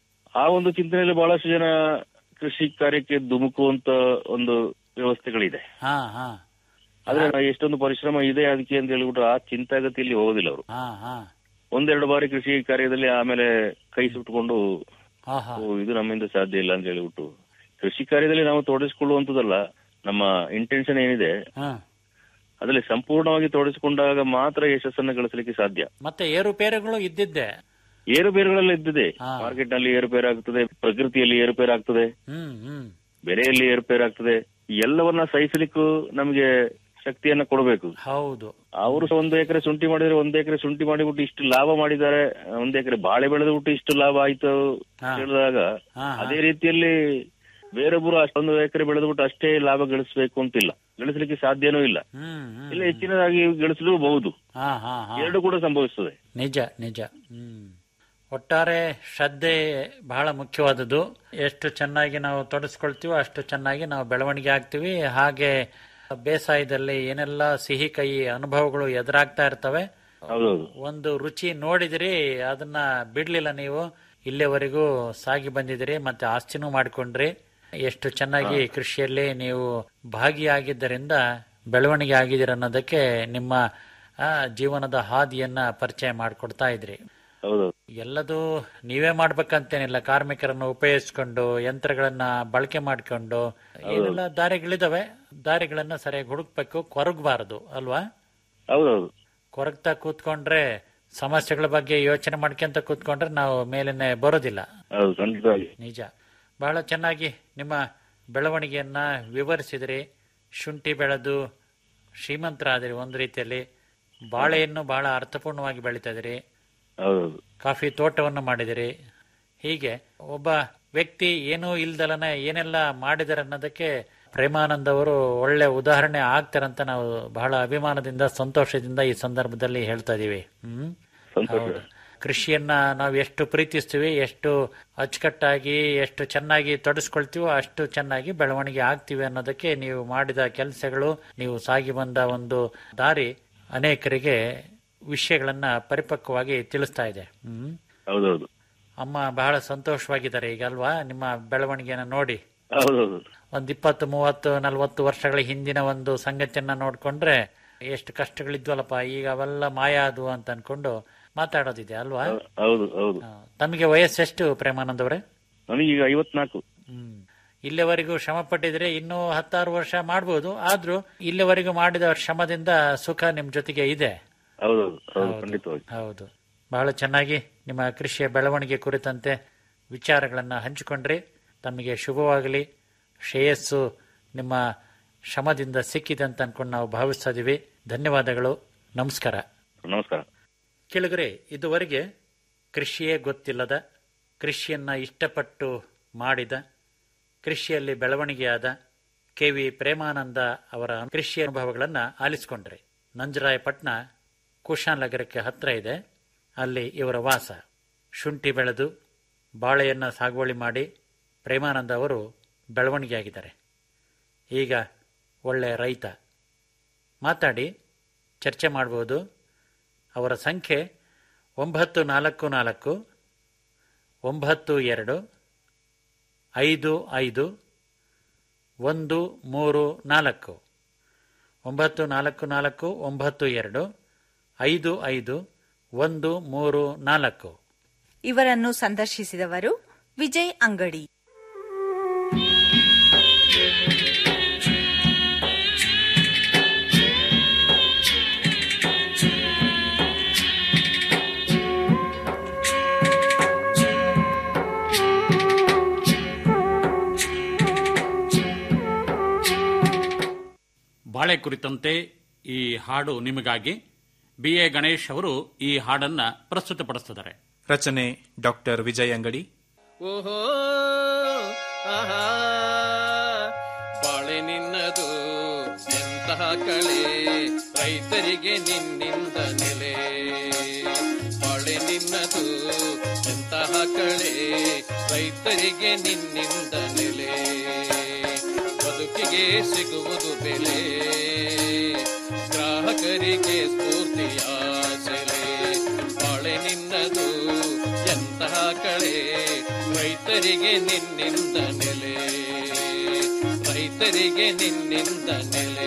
ಆ ಒಂದು ಚಿಂತನೆಯಲ್ಲಿ ಬಹಳಷ್ಟು ಜನ ಕೃಷಿ ಕಾರ್ಯಕ್ಕೆ ಧುಮುಕುವಂತ ಒಂದು ವ್ಯವಸ್ಥೆಗಳಿದೆ ಹಾ ಹಾ ಆದ್ರೆ ಎಷ್ಟೊಂದು ಪರಿಶ್ರಮ ಇದೆ ಅದಕ್ಕೆ ಅಂತ ಹೇಳ್ಬಿಟ್ಟು ಆ ಚಿಂತಾಗತಿಯಲ್ಲಿ ಹೋಗೋದಿಲ್ಲ ಅವರು ಹಾ ಹಾ ಒಂದೆರಡು ಬಾರಿ ಕೃಷಿ ಕಾರ್ಯದಲ್ಲಿ ಆಮೇಲೆ ಕೈ ಸುಟ್ಟುಕೊಂಡು ಹಾ ಹಾ ಓ, ಇದು ನಮ್ಮಿಂದ ಸಾಧ್ಯ ಇಲ್ಲ ಅಂತ ಹೇಳ್ಬಿಟ್ಟು ಕೃಷಿ ಕಾರ್ಯದಲ್ಲಿ ನಾವು ತೊಡಗಿಸಿಕೊಳ್ಳುವಂತದಲ್ಲ ನಮ್ಮ ಇಂಟೆನ್ಷನ್ ಏನಿದೆ ಹಾ ಅದರಲ್ಲಿ ಸಂಪೂರ್ಣವಾಗಿ ತೊಡಗಿಸಿಕೊಂಡಾಗ ಮಾತ್ರ ಯಶಸ್ಸನ್ನ ಗಳಿಸಲಿಕ್ಕೆ ಸಾಧ್ಯ ಮತ್ತೆ ಏರುಪೇರುಗಳು ಇದ್ದಿದ್ದೆ ಏರುಪೇರುಗಳೆಲ್ಲ ಇದ್ದಿದೆ ಹಾ. ಮಾರ್ಕೆಟ್ ನಲ್ಲಿ ಏರುಪೇರು ಆಗ್ತದೆ ಪ್ರಕೃತಿಯಲ್ಲಿ ಏರುಪೇರು ಆಗ್ತದೆ ಹ್ಮ್ ಹ್ಮ್ ಬೆಲೆಯಲ್ಲಿ ಏರುಪೇರು ಆಗ್ತದೆ ಈ ಎಲ್ಲವನ್ನ ಸಹಿಸಲಿಕ್ಕೂ ನಮಗೆ ಶಕ್ತಿಯನ್ನ ಕೊಡಬೇಕು ಹೌದು ಅವರು ಒಂದು ಎಕರೆ ಶುಂಠಿ ಮಾಡಿದ್ರೆ ಒಂದ್ ಎಕರೆ ಶುಂಠಿ ಮಾಡಿಬಿಟ್ಟು ಇಷ್ಟು ಲಾಭ ಮಾಡಿದ್ದಾರೆ ಒಂದ್ ಎಕರೆ ಬಾಳೆ ಬೆಳೆದ್ಬಿಟ್ಟು ಇಷ್ಟು ಲಾಭ ಆಯ್ತು ಹಾ. ಹೇಳಿದಾಗ ಹಾ, ಹಾ. ಅದೇ ರೀತಿಯಲ್ಲಿ ಬೇರೊಬ್ಬರು ಅಷ್ಟೊಂದು ಎಕರೆ ಬೆಳೆದ್ಬಿಟ್ಟು ಅಷ್ಟೇ ಲಾಭ ಗಳಿಸಬೇಕು ಅಂತಿಲ್ಲ ಗಳಿಸಲಿಕ್ಕೆ ಸಾಧ್ಯನೂ ಇಲ್ಲ ಹ್ಮ್ ಹ್ಮ್ ಇಲ್ಲ ಹೆಚ್ಚಿನದಾಗಿ ಗಳಿಸಲೂಬಹುದು ಹಾ ಹಾ ಹಾ ಎರಡು ಕೂಡ ಸಂಭವಿಸ್ತದೆ ನಿಜ ನಿಜ ಹ್ಮ್ ಒಟ್ಟಾರೆ ಶ್ರದ್ಧೆ ಬಹಳ ಮುಖ್ಯವಾದದ್ದು ಎಷ್ಟು ಚೆನ್ನಾಗಿ ನಾವು ತೊಡಸ್ಕೊಳ್ತೀವೋ ಅಷ್ಟು ಚೆನ್ನಾಗಿ ನಾವು ಬೆಳವಣಿಗೆ ಆಗ್ತೀವಿ ಹಾಗೆ ಬೇಸಾಯದಲ್ಲಿ ಏನೆಲ್ಲ ಸಿಹಿ ಕಹಿ ಅನುಭವಗಳು ಎದುರಾಗ್ತಾ ಇರ್ತವೆ ಹೌದೌದು ಒಂದು ರುಚಿ ನೋಡಿದಿರಿ ಅದನ್ನ ಬಿಡ್ಲಿಲ್ಲ ನೀವು ಇಲ್ಲಿವರೆಗೂ ಸಾಗಿ ಬಂದಿದಿರಿ ಮತ್ತೆ ಆಸ್ತಿನೂ ಮಾಡ್ಕೊಂಡ್ರಿ ಎಷ್ಟು ಚೆನ್ನಾಗಿ ಕೃಷಿಯಲ್ಲಿ ನೀವು ಭಾಗಿಯಾಗಿದ್ದರಿಂದ ಬೆಳವಣಿಗೆ ಆಗಿದ್ದೀರ ಅನ್ನೋದಕ್ಕೆ ನಿಮ್ಮ ಆ, ಜೀವನದ ಹಾದಿಯನ್ನ ಪರಿಚಯ ಮಾಡಿಕೊಡ್ತಾ ಇದ್ರಿ ಹೌದೌದು ಎಲ್ಲದೂ ನೀವೇ ಮಾಡ್ಬೇಕಂತೇನಿಲ್ಲ ಕಾರ್ಮಿಕರನ್ನು ಉಪಯೋಗಿಸ್ಕೊಂಡು ಯಂತ್ರಗಳನ್ನ ಬಳಕೆ ಮಾಡ್ಕೊಂಡು ಏನೆಲ್ಲ ದಾರಿಗಳಿದಾವೆ ದಾರಿಗಳನ್ನ ಸರಿಯಾಗಿ ಹುಡುಕ್ಬೇಕು ಕೊರಗಬಾರದು ಅಲ್ವಾ ಹೌದೌದು ಕೊರಗ್ತಾ ಕೂತ್ಕೊಂಡ್ರೆ ಸಮಸ್ಯೆಗಳ ಬಗ್ಗೆ ಯೋಚನೆ ಮಾಡ್ಕೊಂತ ಕೂತ್ಕೊಂಡ್ರೆ ನಾವು ಮೇಲೇನೆ ಬರೋದಿಲ್ಲ ಹೌದು ಖಂಡಿತವಾಗಿ ನಿಜ ಬಹಳ ಚೆನ್ನಾಗಿ ನಿಮ್ಮ ಬೆಳವಣಿಗೆಯನ್ನ ವಿವರಿಸಿದ್ರಿ ಶುಂಠಿ ಬೆಳೆದು ಶ್ರೀಮಂತರಾದಿರಿ ಒಂದು ರೀತಿಯಲ್ಲಿ ಬಾಳೆಯನ್ನು ಬಹಳ ಅರ್ಥಪೂರ್ಣವಾಗಿ ಬೆಳೀತಾ ಇದ್ರಿ ಹೌದೌದು ಕಾಫಿ ತೋಟವನ್ನು ಮಾಡಿದಿರಿ ಹೀಗೆ ಒಬ್ಬ ವ್ಯಕ್ತಿ ಏನೂ ಇಲ್ದಲನೆ ಏನೆಲ್ಲ ಮಾಡಿದಾರೆ ಅನ್ನೋದಕ್ಕೆ ಪ್ರೇಮಾನಂದ್ ಅವರು ಒಳ್ಳೆ ಉದಾಹರಣೆ ಆಗ್ತಾರಂತ ನಾವು ಬಹಳ ಅಭಿಮಾನದಿಂದ ಸಂತೋಷದಿಂದ ಈ ಸಂದರ್ಭದಲ್ಲಿ ಹೇಳ್ತಾ ಇದೀವಿ ಹ್ಮ್ ಸಂತೋಷ ಹೌದು ಕೃಷಿಯನ್ನ ನಾವು ಎಷ್ಟು ಪ್ರೀತಿಸ್ತೀವಿ ಎಷ್ಟು ಅಚ್ಚುಕಟ್ಟಾಗಿ ಎಷ್ಟು ಚೆನ್ನಾಗಿ ತೊಡಸ್ಕೊಳ್ತೀವೋ ಅಷ್ಟು ಚೆನ್ನಾಗಿ ಬೆಳವಣಿಗೆ ಆಗ್ತೀವಿ ಅನ್ನೋದಕ್ಕೆ ನೀವು ಮಾಡಿದ ಕೆಲಸಗಳು ನೀವು ಸಾಗಿ ಬಂದ ಒಂದು ದಾರಿ ಅನೇಕರಿಗೆ ವಿಷಯಗಳನ್ನ ಪರಿಪಕ್ವವಾಗಿ ತಿಳಿಸ್ತಾ ಇದೆ ಹ್ಮ್ ಹೌದೌದು ಅಮ್ಮ ಬಹಳ ಸಂತೋಷವಾಗಿದ್ದಾರೆ ಈಗ ಅಲ್ವಾ ನಿಮ್ಮ ಬೆಳವಣಿಗೆನ ನೋಡಿ ಹೌದೌದು ಒಂದ್ ಇಪ್ಪತ್ತು ಮೂವತ್ತು ನಲ್ವತ್ತು ವರ್ಷಗಳ ಹಿಂದಿನ ಒಂದು ಸಂಗತಿಯನ್ನ ನೋಡ್ಕೊಂಡ್ರೆ ಎಷ್ಟು ಕಷ್ಟಗಳಿದ್ವಲ್ಲಪ್ಪ ಈಗ ಅವೆಲ್ಲ ಮಾಯ ಆದ್ವು ಅಂತ ಅನ್ಕೊಂಡು ಮಾತಾಡೋದಿದೆ ಅಲ್ವಾ ಹೌದು ಹೌದು ಹಾ. ತಮಗೆ ವಯಸ್ಸೆಷ್ಟು ಪ್ರೇಮಾನಂದ್ ಅವರೇ ನನಗೀಗ ಐವತ್ನಾಲ್ಕು ಹ್ಮ್ ಇಲ್ಲಿವರೆಗೂ ಶ್ರಮ ಪಟ್ಟಿದ್ರೆ ಇನ್ನೂ ಹತ್ತಾರು ವರ್ಷ ಮಾಡ್ಬೋದು ಆದ್ರೂ ಇಲ್ಲಿವರೆಗೂ ಮಾಡಿದ ಶ್ರಮದಿಂದ ಸುಖ ನಿಮ್ ಜೊತೆಗೆ ಇದೆ ಹೌದೌದು ಹೌದು ಖಂಡಿತವಾಗಿ ಹೌದು ಬಹಳ ಚೆನ್ನಾಗಿ ನಿಮ್ಮ ಕೃಷಿಯ ಬೆಳವಣಿಗೆ ಕುರಿತಂತೆ ವಿಚಾರಗಳನ್ನ ಹಂಚಿಕೊಂಡ್ರಿ ತಮಗೆ ಶುಭವಾಗಲಿ ಶ್ರೇಯಸ್ಸು ನಿಮ್ಮ ಶ್ರಮದಿಂದ ಸಿಕ್ಕಿದೆ ಅಂತ ಅನ್ಕೊಂಡು ನಾವು ಭಾವಿಸ್ತಾ ಇದೀವಿ ಧನ್ಯವಾದಗಳು ನಮಸ್ಕಾರ ನಮಸ್ಕಾರ ಕೆಳಗರೆ ಇದುವರೆಗೆ ಕೃಷಿಯೇ ಗೊತ್ತಿಲ್ಲದ ಕೃಷಿಯನ್ನ ಇಷ್ಟಪಟ್ಟು ಮಾಡಿದ ಕೃಷಿಯಲ್ಲಿ ಬೆಳವಣಿಗೆಯಾದ ಕೆ ವಿ ಪ್ರೇಮಾನಂದ ಅವರ ಕೃಷಿ ಅನುಭವಗಳನ್ನ ಆಲಿಸಿಕೊಂಡ್ರೆ ನಂಜರಾಯಪಟ್ಟಣ ಕುಶಾಲನಗರಕ್ಕೆ ಹತ್ರ ಇದೆ ಅಲ್ಲಿ ಇವರ ವಾಸ ಶುಂಠಿ ಬೆಳೆದು ಬಾಳೆಯನ್ನ ಸಾಗುವಳಿ ಮಾಡಿ ಪ್ರೇಮಾನಂದ ಅವರು ಬೆಳವಣಿಗೆಯಾಗಿದ್ದಾರೆ ಈಗ ಒಳ್ಳೆಯ ರೈತ ಮಾತಾಡಿ ಚರ್ಚೆ ಮಾಡಬಹುದು ಅವರ ಸಂಖ್ಯೆ ಒಂಬತ್ತು ನಾಲ್ಕು ನಾಲ್ಕು ಒಂಬತ್ತು ಎರಡು ಐದು ಐದು ಒಂದು ಮೂರು ನಾಲ್ಕು ಒಂಬತ್ತು ನಾಲ್ಕು ನಾಲ್ಕು ಒಂಬತ್ತು ಎರಡು ಐದು ಐದು ಒಂದು ಮೂರು ನಾಲ್ಕು ಇವರನ್ನು ಸಂದರ್ಶಿಸಿದವರು ವಿಜಯ್ ಅಂಗಡಿ ಬಾಳೆ ಕುರಿತಂತೆ ಈ ಹಾಡು ನಿಮಗಾಗಿ ಬಿ ಎ ಗಣೇಶ್ ಅವರು ಈ ಹಾಡನ್ನ ಪ್ರಸ್ತುತಪಡಿಸಿದ್ದಾರೆ ರಚನೆ ಡಾಕ್ಟರ್ ವಿಜಯ್ ಅಂಗಡಿ ಓಹೋ ಆಹಾ ಬಾಳೆ ನಿನ್ನದು ಎಂತಹ ಕಳೆ ರೈತರಿಗೆ ನಿನ್ನಿಂದ ನೆಲೆ ಬಾಳೆ ನಿನ್ನದು ಎಂತಹ ಕಳೆ ರೈತರಿಗೆ ನಿನ್ನಿಂದ ನೆಲೆ ಬದುಕಿಗೆ ಸಿಗುವುದು ಬೆಲೆ ಗ್ರಾಹಕರಿಗೆ ಸ್ಫೂರ್ತಿಯ ಸೆಲೆ ಬಾಳೆ ನಿನ್ನದು ಎಂತಹ ಕಳೆ ರೈತರಿಗೆ ನಿನ್ನಿಂದ ನೆಲೆ ರೈತರಿಗೆ ನಿನ್ನಿಂದ ನೆಲೆ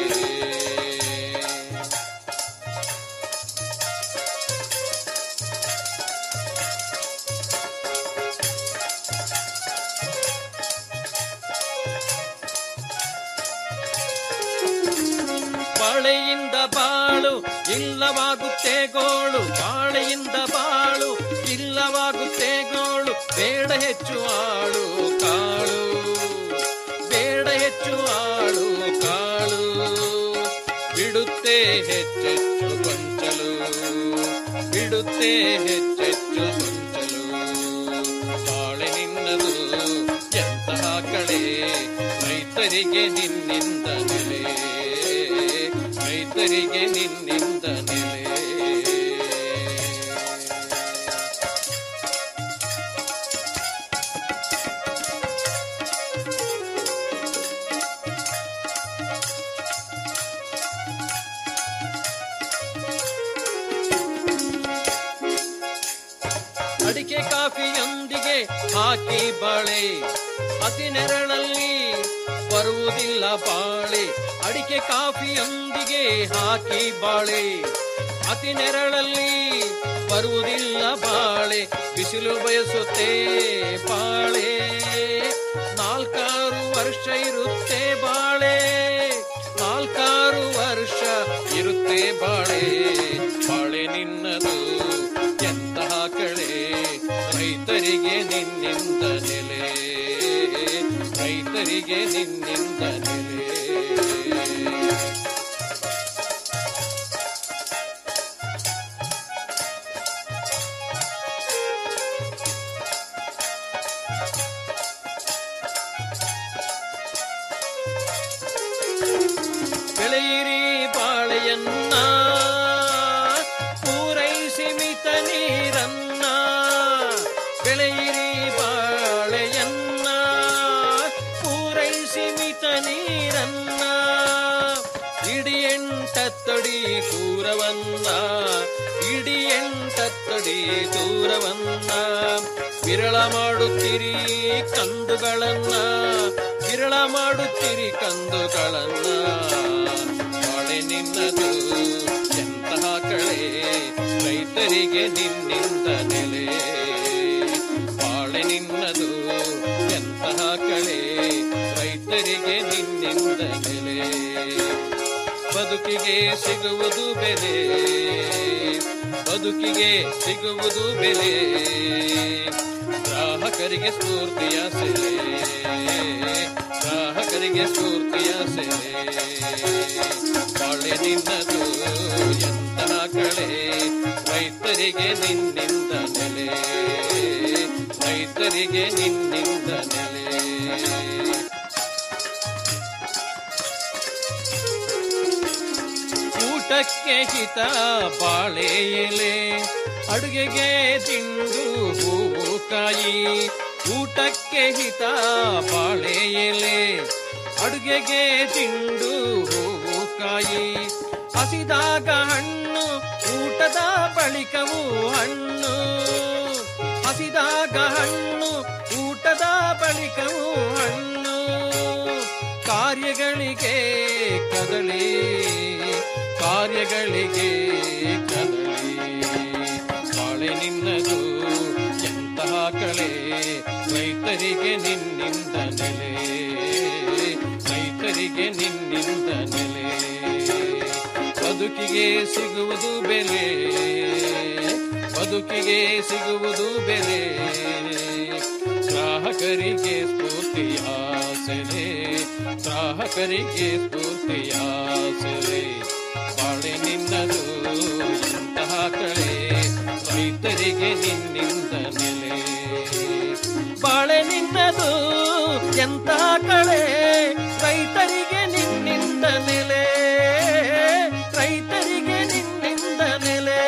ಬಾಳೆಯಿಂದ ಬಾಳು ಇಲ್ಲವಾಗುತ್ತೆ ಗೋಳು ಬಾಳೆಯಿಂದ ಬಾಳು ಇಲ್ಲವಾಗುತ್ತೆ ಗೋಳು ಬೇಡ ಹೆಚ್ಚು ಆಳು ಕಾಳು ಬೇಡ ಹೆಚ್ಚು ಆಳು ಕಾಳು ಬಿಡುತ್ತೆ ಹೆಚ್ಚೆಚ್ಚು ಗೊಂಚಲು ಬಿಡುತ್ತೆ ಹೆಚ್ಚೆಚ್ಚು ಗೊಂಚಲು ಬಾಳೆ ನಿನ್ನದು ಎಂತಹ ಕಳೆ ರೈತರಿಗೆ ನಿನ್ನಿಂದ ನೆಲೆ ರೈತರಿಗೆ ನಿನ್ನಿಂದ ನೆಲೆ ಅಡಿಕೆ ಕಾಫಿಯೊಂದಿಗೆ ಹಾಕಿ ಬಾಳೆ ಅತಿ ನೆರಳಲ್ಲಿ ಬರುವುದಿಲ್ಲ ಬಾಳೆ ಅಡಿಕೆ ಕಾಫಿಯೊಂದಿಗೆ ಹಾಕಿ ಬಾಳೆ ಅತಿ ನೆರಳಲ್ಲಿ ಬರುವುದಿಲ್ಲ ಬಾಳೆ ಬಿಸಿಲು ಬಯಸುತ್ತೆ ಬಾಳೆ ನಾಲ್ಕಾರು ವರ್ಷ ಇರುತ್ತೆ ಬಾಳೆ ನಾಲ್ಕಾರು ವರ್ಷ ಇರುತ್ತೆ ಬಾಳೆ ಬಾಳೆ ನಿನ್ನದು ಎಂತಹ ಕಳೆ ರೈತರಿಗೆ ನಿನ್ನಿಂದ ನೆಲೆ ರೈತರಿಗೆ ನಿನ್ನಿಂದ ನೆಲೆ ಬೆಳೆಯಿರಿ ಬಾಳೆಯನ್ನ ಪೂರೈಸಿ ಮಿತ ನೀರನ್ನ ಬೆಳೆಯಿರಿ ಬಾಳೆಯನ್ನ ಪೂರೈಸಿ ಮಿತ ನೀರನ್ನ ಇಡಿ ಎಂಟತ್ತಡಿ ದೂರವನ್ನ ಇಡಿ ಎಂಟತ್ತಡಿ ದೂರವನ್ನ ವಿರಳ ಮಾಡುತ್ತೀರಿ ಕಂದುಗಳನ್ನ ವಿರಳ ಮಾಡುತ್ತೀರಿ ಕಂದುಗಳನ್ನ ಬಾಳೆ ನಿನ್ನದು ಎಂತಹ ಕಳೆ ರೈತರಿಗೆ ನಿನ್ನಿಂದ ನೆಲೆ ಬಾಳೆ ನಿನ್ನದು ಎಂತಹ ಕಳೆ ರೈತರಿಗೆ ನಿನ್ನಿಂದ ನೆಲೆ ಬದುಕಿಗೆ ಸಿಗುವುದು ಬೆಲೆ ಬದುಕಿಗೆ ಸಿಗುವುದು ಬೆಲೆ ಗ್ರಾಹಕರಿಗೆ ಸ್ಫೂರ್ತಿಯ ಸೆಲೆ ಗ್ರಾಹಕರಿಗೆ ಸ್ಫೂರ್ತಿಯ ಸೆಲೆ ಬಾಳೆ ನಿನ್ನದು ಎಂತಹ ಕಳೆ ರೈತರಿಗೆ ನಿನ್ನಿಂದ ನೆಲೆ ರೈತರಿಗೆ ನಿನ್ನಿಂದ ನೆಲೆ ಊಟಕ್ಕೆ ಹಿತ ಬಾಳೆ ಎಲೆ ಅಡುಗೆಗೆ ತಿಂಡು ಹೂವು ಕಾಯಿ ಊಟಕ್ಕೆ ಹಿತ ಬಾಳೆ ಎಲೆ ಅಡುಗೆಗೆ ತಿಂಡು ಹೂವು ಕಾಯಿ ಹಸಿದಾಗ ಹಣ್ಣು ಊಟದ ಬಳಿಕವು ಹಣ್ಣು ಹಸಿದಾಗ ಹಣ್ಣು ಊಟದ ಬಳಿಕವು ಹಣ್ಣು ಕಾರ್ಯಗಳಿಗೆ ಕದಳಿ ಕಾರ್ಯಗಳಿಗೆ ಕದಳಿ ಬಾಳೆ ನಿನ್ನದು ಎಂತಹ ಕಳೆ ರೈತರಿಗೆ ನಿನ್ನಿಂದ ನೆಲೆ ರೈತರಿಗೆ ನಿನ್ನಿಂದ ನೆಲೆ ಬದುಕಿಗೆ ಸಿಗುವುದು ಬೆಲೆ ಬದುಕಿಗೆ ಸಿಗುವುದು ಬೆಲೆ ಗ್ರಾಹಕರಿಗೆ ಸ್ಫೂರ್ತಿಯ ಸೆಲೆ ಗ್ರಾಹಕರಿಗೆ ಸ್ಫೂರ್ತಿಯ ಸೆಲೆ ಬಾಳೆ ನಿನ್ನದು ಎಂತಹ ಕಳೆ ರೈತರಿಗೆ ನಿನ್ನಿಂದ ನೆಲೆ ಬಾಳೆ ನಿನ್ನದು ಎಂತಹ ಕಳೆ ರೈತರಿಗೆ ನಿನ್ನಿಂದ ನೆಲೆ ರೈತರಿಗೆ ನಿನ್ನಿಂದ ನೆಲೆ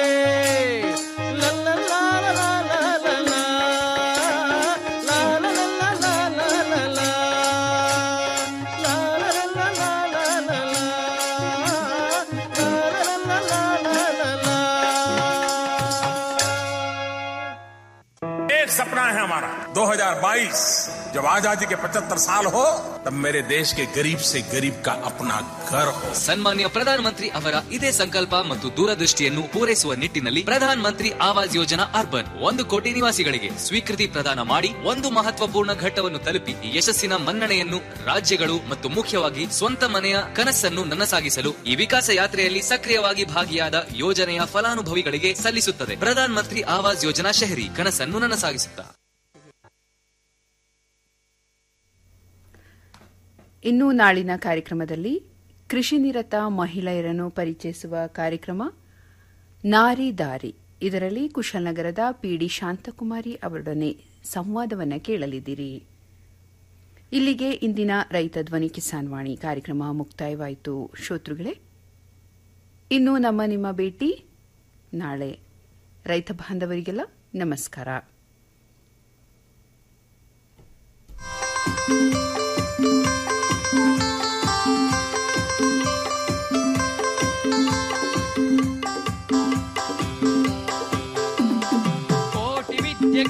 एक सपना है हमारा 2022 जब आजादी के 75 साल हो तब मेरे देश के गरीब से गरीब का अपना घर हो ಸನ್ಮಾನ್ಯ ಪ್ರಧಾನಮಂತ್ರಿ ಅವರ ಇದೇ ಸಂಕಲ್ಪ ಮತ್ತು ದೂರದೃಷ್ಟಿಯನ್ನು ಪೂರೈಸುವ ನಿಟ್ಟಿನಲ್ಲಿ ಪ್ರಧಾನ ಮಂತ್ರಿ ಆವಾಸ್ ಯೋಜನಾ ಅರ್ಬನ್ ಒಂದು ಕೋಟಿ ನಿವಾಸಿಗಳಿಗೆ ಸ್ವೀಕೃತಿ ಪ್ರದಾನ ಮಾಡಿ ಒಂದು ಮಹತ್ವಪೂರ್ಣ ಘಟ್ಟವನ್ನು ತಲುಪಿ ಈ ಯಶಸ್ಸಿನ ಮನ್ನಣೆಯನ್ನು ರಾಜ್ಯಗಳು ಮತ್ತು ಮುಖ್ಯವಾಗಿ ಸ್ವಂತ ಮನೆಯ ಕನಸನ್ನು ನನಸಾಗಿಸಲು ಈ ವಿಕಾಸ ಯಾತ್ರೆಯಲ್ಲಿ ಸಕ್ರಿಯವಾಗಿ ಭಾಗಿಯಾದ ಯೋಜನೆಯ ಫಲಾನುಭವಿಗಳಿಗೆ ಸಲ್ಲಿಸುತ್ತದೆ ಪ್ರಧಾನ ಮಂತ್ರಿ ಆವಾಸ್ ಯೋಜನಾ ಶಹರಿ ಕನಸನ್ನು ನನಸಾಗಿಸುತ್ತಾ ಇನ್ನು ನಾಳಿನ ಕಾರ್ಯಕ್ರಮದಲ್ಲಿ ಕೃಷಿ ನಿರತ ಮಹಿಳೆಯರನ್ನು ಪರಿಚಯಿಸುವ ಕಾರ್ಯಕ್ರಮ ನಾರಿ ದಾರಿ ಇದರಲ್ಲಿ ಕುಶಲನಗರದ ಪಿಡಿ ಶಾಂತಕುಮಾರಿ ಅವರೊಡನೆ ಸಂವಾದವನ್ನು ಕೇಳಲಿದ್ದೀರಿ ಇಲ್ಲಿಗೆ ಇಂದಿನ ರೈತ ಧ್ವನಿ ಕಿಸಾನ್ ವಾಣಿ ಕಾರ್ಯಕ್ರಮ ಮುಕ್ತಾಯವಾಯಿತು ಶ್ರೋತೃಗಳೇ ಇನ್ನು ನಮ್ಮ ನಿಮ್ಮ ಭೇಟಿ ನಾಳೆ ರೈತ ಬಾಂಧವರಿಗೆಲ್ಲ ನಮಸ್ಕಾರ ಕೋಟಿ ವಿದ್ಯೆಗಳ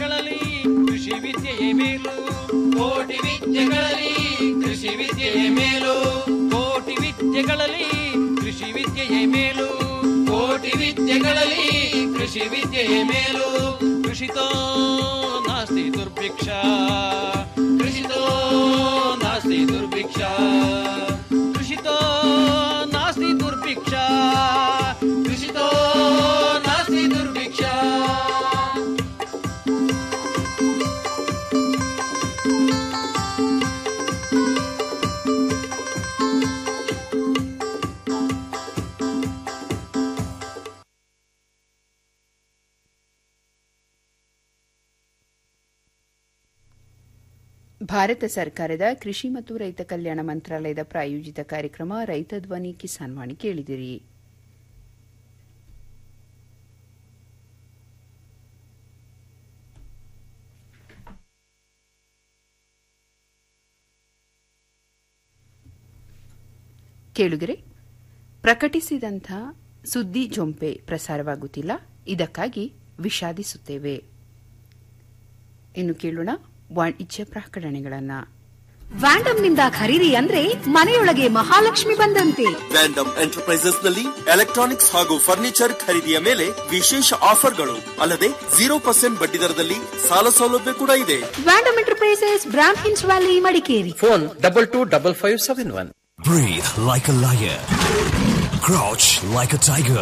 ವಿದ್ಯೆಗಳಲ್ಲಿ ಕೃಷಿ ವಿದ್ಯೆಯೇ ಮೇಲು ಕೋಟಿ ವಿದ್ಯೆಗಳಲ್ಲಿ ಕೃಷಿ ವಿದ್ಯೆಯೇ ಮೇಲು ಕೃಷಿತೋ ನಾಸ್ತಿ ದುರ್ಭಿಕ್ಷ ಕೃಷಿತೋ ನಾಸ್ತಿ ದುರ್ಭಿಕ್ಷ ಕೃಷಿತೋ ನಾಸ್ತಿ ದುರ್ಭಿಕ್ಷ ಕೃಷಿತೋ ನಾಸ್ತಿ ದುರ್ಭಿಕ್ಷ ಭಾರತ ಸರ್ಕಾರದ ಕೃಷಿ ಮತ್ತು ರೈತ ಕಲ್ಯಾಣ ಮಂತ್ರಾಲಯದ ಪ್ರಾಯೋಜಿತ ಕಾರ್ಯಕ್ರಮ ರೈತ ಧ್ವನಿ ಕಿಸಾನ್ ವಾಣಿ ಕೇಳಿದಿರಿ ಕೇಳುಗರೆ ಪ್ರಕಟಿಸಿದಂಥ ಸುದ್ದಿ ಜೊಂಪೆ ಪ್ರಸಾರವಾಗುತ್ತಿಲ್ಲ ಇದಕ್ಕಾಗಿ ವಿಷಾದಿಸುತ್ತೇವೆ ಇನ್ನು ಕೇಳೋಣ ವಾಣಿಜ್ಯ ಪ್ರಕಟಣೆಗಳನ್ನು ವ್ಯಾಂಡಮ್ನಿಂದ ಖರೀದಿ ಅಂದ್ರೆ ಮನೆಯೊಳಗೆ ಮಹಾಲಕ್ಷ್ಮಿ ಬಂದಂತೆ ವ್ಯಾಂಡಮ್ ಎಂಟರ್ಪ್ರೈಸಸ್ ನಲ್ಲಿ ಎಲೆಕ್ಟ್ರಾನಿಕ್ಸ್ ಹಾಗೂ ಫರ್ನಿಚರ್ ಖರೀದಿಯ ಮೇಲೆ ವಿಶೇಷ ಆಫರ್ಗಳು ಅಲ್ಲದೆ ಜೀರೋ ಪರ್ಸೆಂಟ್ ಬಡ್ಡಿ ದರದಲ್ಲಿ ಸಾಲ ಸೌಲಭ್ಯ ಕೂಡ ಇದೆ ವ್ಯಾಂಡಮ್ ಎಂಟರ್ಪ್ರೈಸಸ್ ಬ್ರಾಮ್ ಹಿನ್ಸ್ valley Madikeri phone double two double five seven one Breathe like a lion. Crouch like a tiger.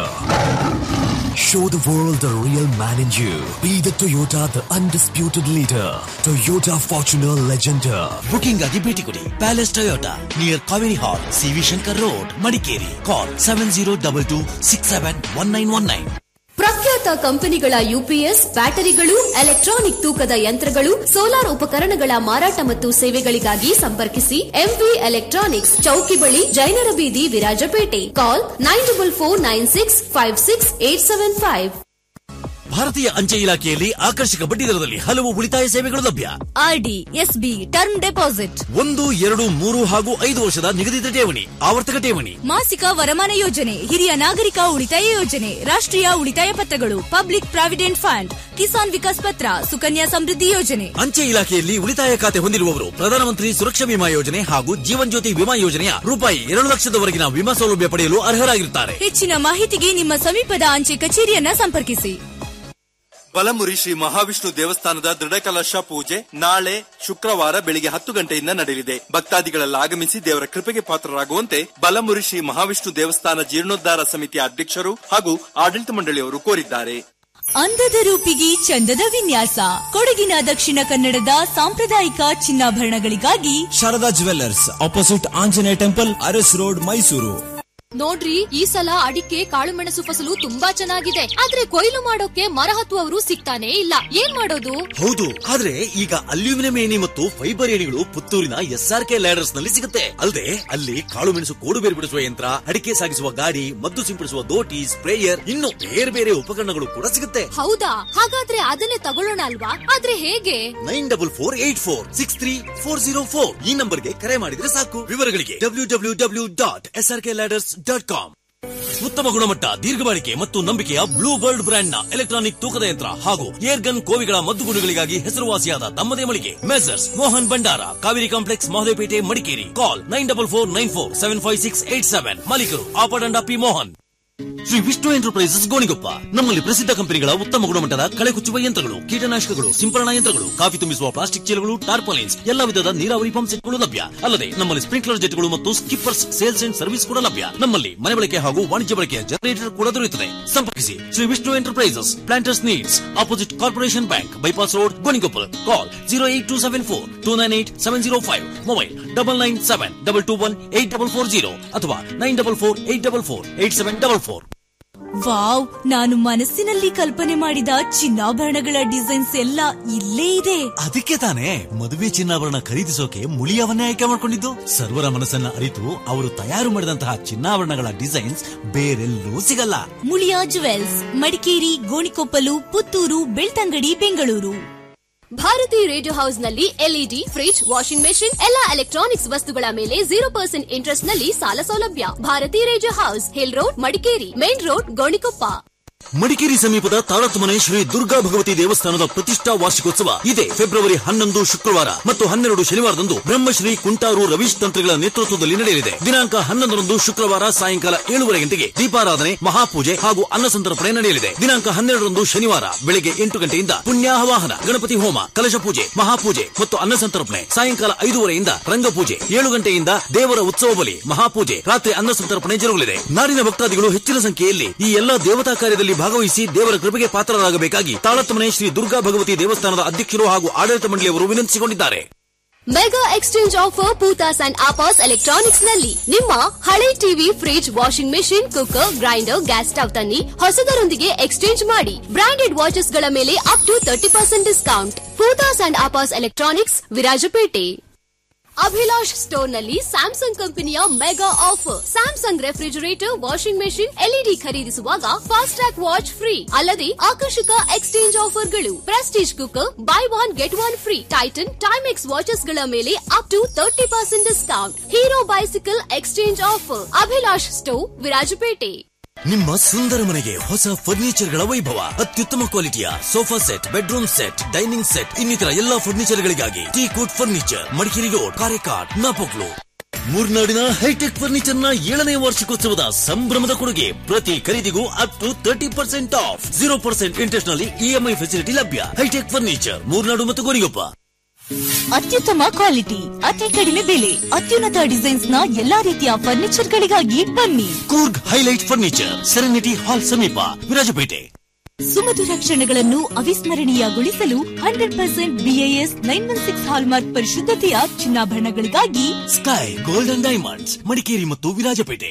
Show the world the real man in you. Be the Toyota, the undisputed leader. Toyota Fortuner Legender. Booking ಆಗಿ ಭೇಟಿ ಕೊಡಿ palace Toyota near Kaveri hall CV Shankar road Madikeri call seven zero double two six seven one nine one nine ಪ್ರಖ್ಯಾತ ಕಂಪನಿಗಳ ಯುಪಿಎಸ್ ಬ್ಯಾಟರಿಗಳು ಎಲೆಕ್ಟ್ರಾನಿಕ್ ತೂಕದ ಯಂತ್ರಗಳು ಸೋಲಾರ್ ಉಪಕರಣಗಳ ಮಾರಾಟ ಮತ್ತು ಸೇವೆಗಳಿಗಾಗಿ ಸಂಪರ್ಕಿಸಿ ಎಂವಿ ಎಲೆಕ್ಟ್ರಾನಿಕ್ಸ್ ಚೌಕಿ ಬಳಿ ಜೈನರ ಬೀದಿ Virajpet call nine double four nine six five six eight seven five ಭಾರತೀಯ ಅಂಚೆ ಇಲಾಖೆಯಲ್ಲಿ ಆಕರ್ಷಕ ಬಡ್ಡಿ ದರದಲ್ಲಿ ಹಲವು ಉಳಿತಾಯ ಸೇವೆಗಳು ಲಭ್ಯ ಆರ್ಡಿ ಎಸ್ಬಿ ಟರ್ಮ್ ಡೆಪಾಸಿಟ್ ಒಂದು ಎರಡು ಮೂರು ಹಾಗೂ ಐದು ವರ್ಷದ ನಿಗದಿತ ಠೇವಣಿ ಆವರ್ತಕ ಠೇವಣಿ ಮಾಸಿಕ ವರಮಾನ ಯೋಜನೆ ಹಿರಿಯ ನಾಗರಿಕ ಉಳಿತಾಯ ಯೋಜನೆ ರಾಷ್ಟ್ರೀಯ ಉಳಿತಾಯ ಪತ್ರಗಳು public provident fund Kisan Vikas Patra Sukanya ಸಮೃದ್ಧಿ ಯೋಜನೆ ಅಂಚೆ ಇಲಾಖೆಯಲ್ಲಿ ಉಳಿತಾಯ ಖಾತೆ ಹೊಂದಿರುವವರು ಪ್ರಧಾನಮಂತ್ರಿ ಸುರಕ್ಷಾ ವಿಮಾ ಯೋಜನೆ ಹಾಗೂ ಜೀವನ್ ಜ್ಯೋತಿ ವಿಮಾ ಯೋಜನೆಯ ರೂಪಾಯಿ ಎರಡು ಲಕ್ಷದವರೆಗಿನ ವಿಮಾ ಸೌಲಭ್ಯ ಪಡೆಯಲು ಅರ್ಹರಾಗಿರುತ್ತಾರೆ ಹೆಚ್ಚಿನ ಮಾಹಿತಿಗೆ ನಿಮ್ಮ ಸಮೀಪದ ಅಂಚೆ ಕಚೇರಿಯನ್ನ ಸಂಪರ್ಕಿಸಿ ಬಲಮುರಿ ಶ್ರೀ ಮಹಾವಿಷ್ಣು ದೇವಸ್ಥಾನದ ದೃಢಕಲಶ ಪೂಜೆ ನಾಳೆ ಶುಕ್ರವಾರ ಬೆಳಿಗ್ಗೆ ಹತ್ತು ಗಂಟೆಯಿಂದ ನಡೆಯಲಿದೆ ಭಕ್ತಾದಿಗಳೆಲ್ಲ ಆಗಮಿಸಿ ದೇವರ ಕೃಪೆಗೆ ಪಾತ್ರರಾಗುವಂತೆ ಬಲಮುರಿ ಶ್ರೀ ಮಹಾವಿಷ್ಣು ದೇವಸ್ಥಾನ ಜೀರ್ಣೋದ್ಧಾರ ಸಮಿತಿಯ ಅಧ್ಯಕ್ಷರು ಹಾಗೂ ಆಡಳಿತ ಮಂಡಳಿಯವರು ಕೋರಿದ್ದಾರೆ ಅಂದದ ರೂಪಿಗೆ ಚಂದದ ವಿನ್ಯಾಸ ಕೊಡಗಿನ ದಕ್ಷಿಣ ಕನ್ನಡದ ಸಾಂಪ್ರದಾಯಿಕ ಚಿನ್ನಾಭರಣಗಳಿಗಾಗಿ Sharada jewellers opposite Anjaneya temple Aras road Mysuru ನೋಡ್ರಿ ಈ ಸಲ ಅಡಿಕೆ ಕಾಳುಮೆಣಸು ಫಸಲು ತುಂಬಾ ಚೆನ್ನಾಗಿದೆ ಆದ್ರೆ ಕೊಯ್ಲು ಮಾಡೋಕೆ ಮರ ಹತ್ತುವವರು ಸಿಗ್ತಾನೆ ಇಲ್ಲ ಏನ್ ಮಾಡೋದು ಹೌದು ಆದ್ರೆ ಈಗ ಅಲ್ಯೂಮಿನಿಯಂ ಏಣಿ ಮತ್ತು ಫೈಬರ್ ಏಣಿಗಳು ಪುತ್ತೂರಿನ ಎಸ್ಆರ್ ಕೆ ಲ್ಯಾಡರ್ಸ್ ನಲ್ಲಿ ಸಿಗುತ್ತೆ ಅಲ್ಲದೆ ಅಲ್ಲಿ ಕಾಳು ಮೆಣಸು ಕೋಡು ಬೇರು ಬಿಡಿಸುವ ಯಂತ್ರ ಅಡಿಕೆ ಸಾಗಿಸುವ ಗಾಡಿ ಮದ್ದು ಸಿಂಪಡಿಸುವ ದೋಟಿ ಸ್ಪ್ರೇಯರ್ ಇನ್ನು ಬೇರೆ ಬೇರೆ ಉಪಕರಣಗಳು ಕೂಡ ಸಿಗುತ್ತೆ ಹೌದಾ ಹಾಗಾದ್ರೆ ಅದನ್ನೇ ತಗೊಳ್ಳೋಣ ಅಲ್ವಾ ಆದ್ರೆ ಹೇಗೆ nine double four eight four six three four zero four ಈ ನಂಬರ್ಗೆ ಕರೆ ಮಾಡಿದ್ರೆ ಸಾಕು ವಿವರಗಳಿಗೆ W W W dot S R K ladders dot com ಉತ್ತಮ ಗುಣಮಟ್ಟ ದೀರ್ಘ ಬಾಳಿಕೆ ಮತ್ತು ನಂಬಿಕೆಯ ಬ್ಲೂ ಬರ್ಡ್ ಬ್ರ್ಯಾಂಡ್ ನ ಎಲೆಕ್ಟ್ರಾನಿಕ್ ತೂಕದ ಯಂತ್ರ ಹಾಗೂ ಏರ್ ಗನ್ ಕೋವಿಗಳ ಮದ್ದುಗುಣಗಳಿಗಾಗಿ ಹೆಸರುವಾಸಿಯಾದ ತಮ್ಮದೇ ಮಳಿಗೆ messrs Mohan Bhandara Kaveri complex Mahadevpet Madikeri call nine double four nine four seven five six eight seven ಮಾಲೀಕರು ಆಪಡಂಡ ಪಿ ಮೋಹನ್ ಶ್ರೀ ವಿಷ್ಣು ಎಂಟರ್ಪ್ರೈಸಸ್ ಗೋಣಿಗೊಪ್ಪ ನಮ್ಮಲ್ಲಿ ಪ್ರಸಿದ್ಧ ಕಂಪನಿಗಳ ಉತ್ತಮ ಗುಣಮಟ್ಟದ ಕಳೆ ಕುಚ್ಚುವ ಯಂತ್ರಗಳು ಕೀಟನಾಶಕಗಳು ಸಿಂಪರಣಾ ಯಂತ್ರಗಳು ಕಾಫಿ ತುಂಬಿಸುವ ಪ್ಲಾಸ್ಟಿಕ್ ಚೀಲಗಳು ಟಾರ್ಪಾಲಿನ್ಸ್ ಎಲ್ಲಾ ವಿಧದ ನೀರಾವರಿ ಪಂಪ್ ಸೆಟ್ಗಳು ಲಭ್ಯ ಅಲ್ಲದೆ ನಮ್ಮಲ್ಲಿ ಸ್ಪ್ರಿಂಕ್ಲರ್ ಜೆಟ್ಗಳು ಮತ್ತು ಸ್ಕಿಪ್ಪರ್ಸ್ ಸೇಲ್ಸ್ ಅಂಡ್ ಸರ್ವಿಸ್ ಕೂಡ ಲಭ್ಯ ನಮ್ಮಲ್ಲಿ ಮನೆ ಬಳಕೆ ಹಾಗೂ ವಾಣಿಜ್ಯ ಬಳಕೆಯ ಜನರೇಟರ್ ಕೂಡ ದೊರೆಯುತ್ತದೆ ಸಂಪರ್ಕಿಸಿ Shri Vishnu enterprises planters needs opposite Corporation Bank bypass road Gonikoppal call zero eight two seven four two nine eight seven zero five mobile double nine seven double two one eight double four zero ಅಥವಾ nine double four eight double four eight seven double four wow ನಾನು ಮನಸ್ಸಿನಲ್ಲಿ ಕಲ್ಪನೆ ಮಾಡಿದ ಚಿನ್ನಾಭರಣಗಳ ಡಿಸೈನ್ಸ್ ಎಲ್ಲ ಇಲ್ಲೇ ಇದೆ ಅದಕ್ಕೆ ತಾನೇ ಮದುವೆ ಚಿನ್ನಾಭರಣ ಖರೀದಿಸೋಕೆ ಮುಳಿಯವನ್ನೇ ಆಯ್ಕೆ ಮಾಡಿಕೊಂಡಿದ್ದು ಸರ್ವರ ಮನಸ್ಸನ್ನ ಅರಿತು ಅವರು ತಯಾರು ಮಾಡಿದಂತಹ ಚಿನ್ನಾಭರಣಗಳ ಡಿಸೈನ್ಸ್ ಬೇರೆಲ್ಲೂ ಸಿಗಲ್ಲ Muliya jewels Madikeri Gonikoppal Puttur Belthangady Bengaluru Bharati radio house ನಲ್ಲಿ ಎಲ್ಇಡಿ ಫ್ರಿಡ್ಜ್ ವಾಷಿಂಗ್ ಮೆಷಿನ್ ಎಲ್ಲಾ ಎಲೆಕ್ಟ್ರಾನಿಕ್ಸ್ ವಸ್ತುಗಳ ಮೇಲೆ ಜೀರೋ ಪರ್ಸೆಂಟ್ ಇಂಟ್ರೆಸ್ಟ್ ನಲ್ಲಿ ಸಾಲ ಸೌಲಭ್ಯ Bharati radio house hill road Madikeri main road Gonikoppa Madikeri ಸಮೀಪದ ತಾಳತ್ಮನೆ ಶ್ರೀ ದುರ್ಗಾ ಭಗವತಿ ದೇವಸ್ಥಾನದ ಪ್ರತಿಷ್ಠಾ ವಾರ್ಷಿಕೋತ್ಸವ ಇದೆ ಫೆಬ್ರವರಿ ಹನ್ನೊಂದು ಶುಕ್ರವಾರ ಮತ್ತು ಹನ್ನೆರಡು ಶನಿವಾರದಂದು ಬ್ರಹ್ಮಶ್ರೀ ಕುಂಟಾರು ರವೀಶ್ ತಂತ್ರಿಗಳ ನೇತೃತ್ವದಲ್ಲಿ ನಡೆಯಲಿದೆ ದಿನಾಂಕ ಹನ್ನೊಂದರಂದು ಶುಕ್ರವಾರ ಸಾಯಂಕಾಲ ಏಳುವರೆ ಗಂಟೆಗೆ ದೀಪಾರಾಧನೆ ಮಹಾಪೂಜೆ ಹಾಗೂ ಅನ್ನಸಂತರ್ಪಣೆ ನಡೆಯಲಿದೆ ದಿನಾಂಕ ಹನ್ನೆರಡರಂದು ಶನಿವಾರ ಬೆಳಗ್ಗೆ ಎಂಟು ಗಂಟೆಯಿಂದ ಪುಣ್ಯಾಹವಾಹನ ಗಣಪತಿ ಹೋಮ ಕಲಶ ಪೂಜೆ ಮಹಾಪೂಜೆ ಮತ್ತು ಅನ್ನಸಂತರ್ಪಣೆ ಸಾಯಂಕಾಲ ಐದೂವರೆಯಿಂದ ರಂಗಪೂಜೆ ಏಳು ಗಂಟೆಯಿಂದ ದೇವರ ಉತ್ಸವ ಬಲಿ ಮಹಾಪೂಜೆ ರಾತ್ರಿ ಅನ್ನಸಂತರ್ಪಣೆ ಜರುಗಲಿದೆ ನಾಡಿನ ಭಕ್ತಾದಿಗಳು ಹೆಚ್ಚಿನ ಸಂಖ್ಯೆಯಲ್ಲಿ ಈ ಎಲ್ಲಾ ದೇವತಾ ಕಾರ್ಯದಲ್ಲಿ ಭಾಗವಹಿಸಿ ದೇವರ ಕೃಪೆಗೆ ಪಾತ್ರರಾಗಬೇಕಾಗಿ ತಾಳತ್ತಮನೆ ಶ್ರೀ ದುರ್ಗಾ ಭಗವತಿ ದೇವಸ್ಥಾನದ ಅಧ್ಯಕ್ಷರು ಹಾಗೂ ಆಡಳಿತ ಮಂಡಳಿಯವರು ವಿನಂತಿಸಿಕೊಂಡಿದ್ದಾರೆ mega exchange offer Poothas and Apas electronics ನಲ್ಲಿ ನಿಮ್ಮ ಹಳೆ TV fridge washing machine cooker grinder gas stove ತನ್ನಿ ಹೊಸದರೊಂದಿಗೆ ಎಕ್ಸ್ಚೇಂಜ್ ಮಾಡಿ ಬ್ರಾಂಡೆಡ್ ವಾಚಸ್ ಗಳ ಮೇಲೆ up to thirty percent discount Poothas and Apas electronics Virajpet Abhilash store ನಲ್ಲಿ ಸ್ಯಾಮ್ಸಂಗ್ ಕಂಪನಿಯ mega offer Samsung refrigerator washing machine LED ಖರೀದಿಸುವಾಗ ಫಾಸ್ಟ್ ಟ್ರ್ಯಾಕ್ ವಾಚ್ ಫ್ರೀ ಅಲ್ಲದೆ ಆಕರ್ಷಕ ಎಕ್ಸ್ಚೇಂಜ್ ಆಫರ್ಗಳು Prestige cooker buy one get one free tighten Timex watches ಗಳ ಮೇಲೆ up to thirty percent discount Hero bicycle exchange offer Abhilash store Virajpet ನಿಮ್ಮ ಸುಂದರ ಮನೆಗೆ ಹೊಸ ಫರ್ನಿಚರ್ ಗಳ ವೈಭವ ಅತ್ಯುತ್ತಮ ಕ್ವಾಲಿಟಿಯ sofa set bedroom set dining set ಇನ್ನಿತರ ಎಲ್ಲಾ ಫರ್ನಿಚರ್ ಗಳಿಗಾಗಿ ಟೀ ಕೂಟ್ ಫರ್ನಿಚರ್ ಮಡಿಕೇರಿ ರೋಡ್ ಕಾರೆಕಾಡ್ ನಾಪೋಕ್ಲು ಮೂರ್ನಾಡಿನ ಹೈಟೆಕ್ ಫರ್ನಿಚರ್ ನ ಏಳನೇ ವಾರ್ಷಿಕೋತ್ಸವದ ಸಂಭ್ರಮದ ಕೊಡುಗೆ ಪ್ರತಿ ಖರೀದಿಗೂ up to thirty percent off zero percent interest ನಲ್ಲಿ ಇಎಂಐ ಫೆಸಿಲಿಟಿ ಲಭ್ಯ ಹೈಟೆಕ್ ಫರ್ನಿಚರ್ ಮೂರ್ನಾಡು ಮತ್ತು ಗೋರಿಗೊಪ್ಪ ಅತ್ಯುತ್ತಮ ಕ್ವಾಲಿಟಿ ಅತಿ ಕಡಿಮೆ ಬೆಲೆ ಅತ್ಯುನ್ನತ ಡಿಸೈನ್ಸ್ ನ ಎಲ್ಲಾ ರೀತಿಯ ಫರ್ನಿಚರ್ ಗಳಿಗಾಗಿ ಬನ್ನಿ Coorg highlight furniture serenity hall ಸಮೀಪ ವಿರಾಜಪೇಟೆ ಸುಮಧುರ ಕ್ಷಣಗಳನ್ನು ಅವಿಸ್ಮರಣೀಯಗೊಳಿಸಲು hundred percent BAS nine one six hallmark ಪರಿಶುದ್ಧತೆಯ ಚಿನ್ನಾಭರಣಗಳಿಗಾಗಿ ಸ್ಕೈ ಗೋಲ್ಡನ್ ಡೈಮಂಡ್ಸ್ ಮಡಿಕೇರಿ ಮತ್ತು ವಿರಾಜಪೇಟೆ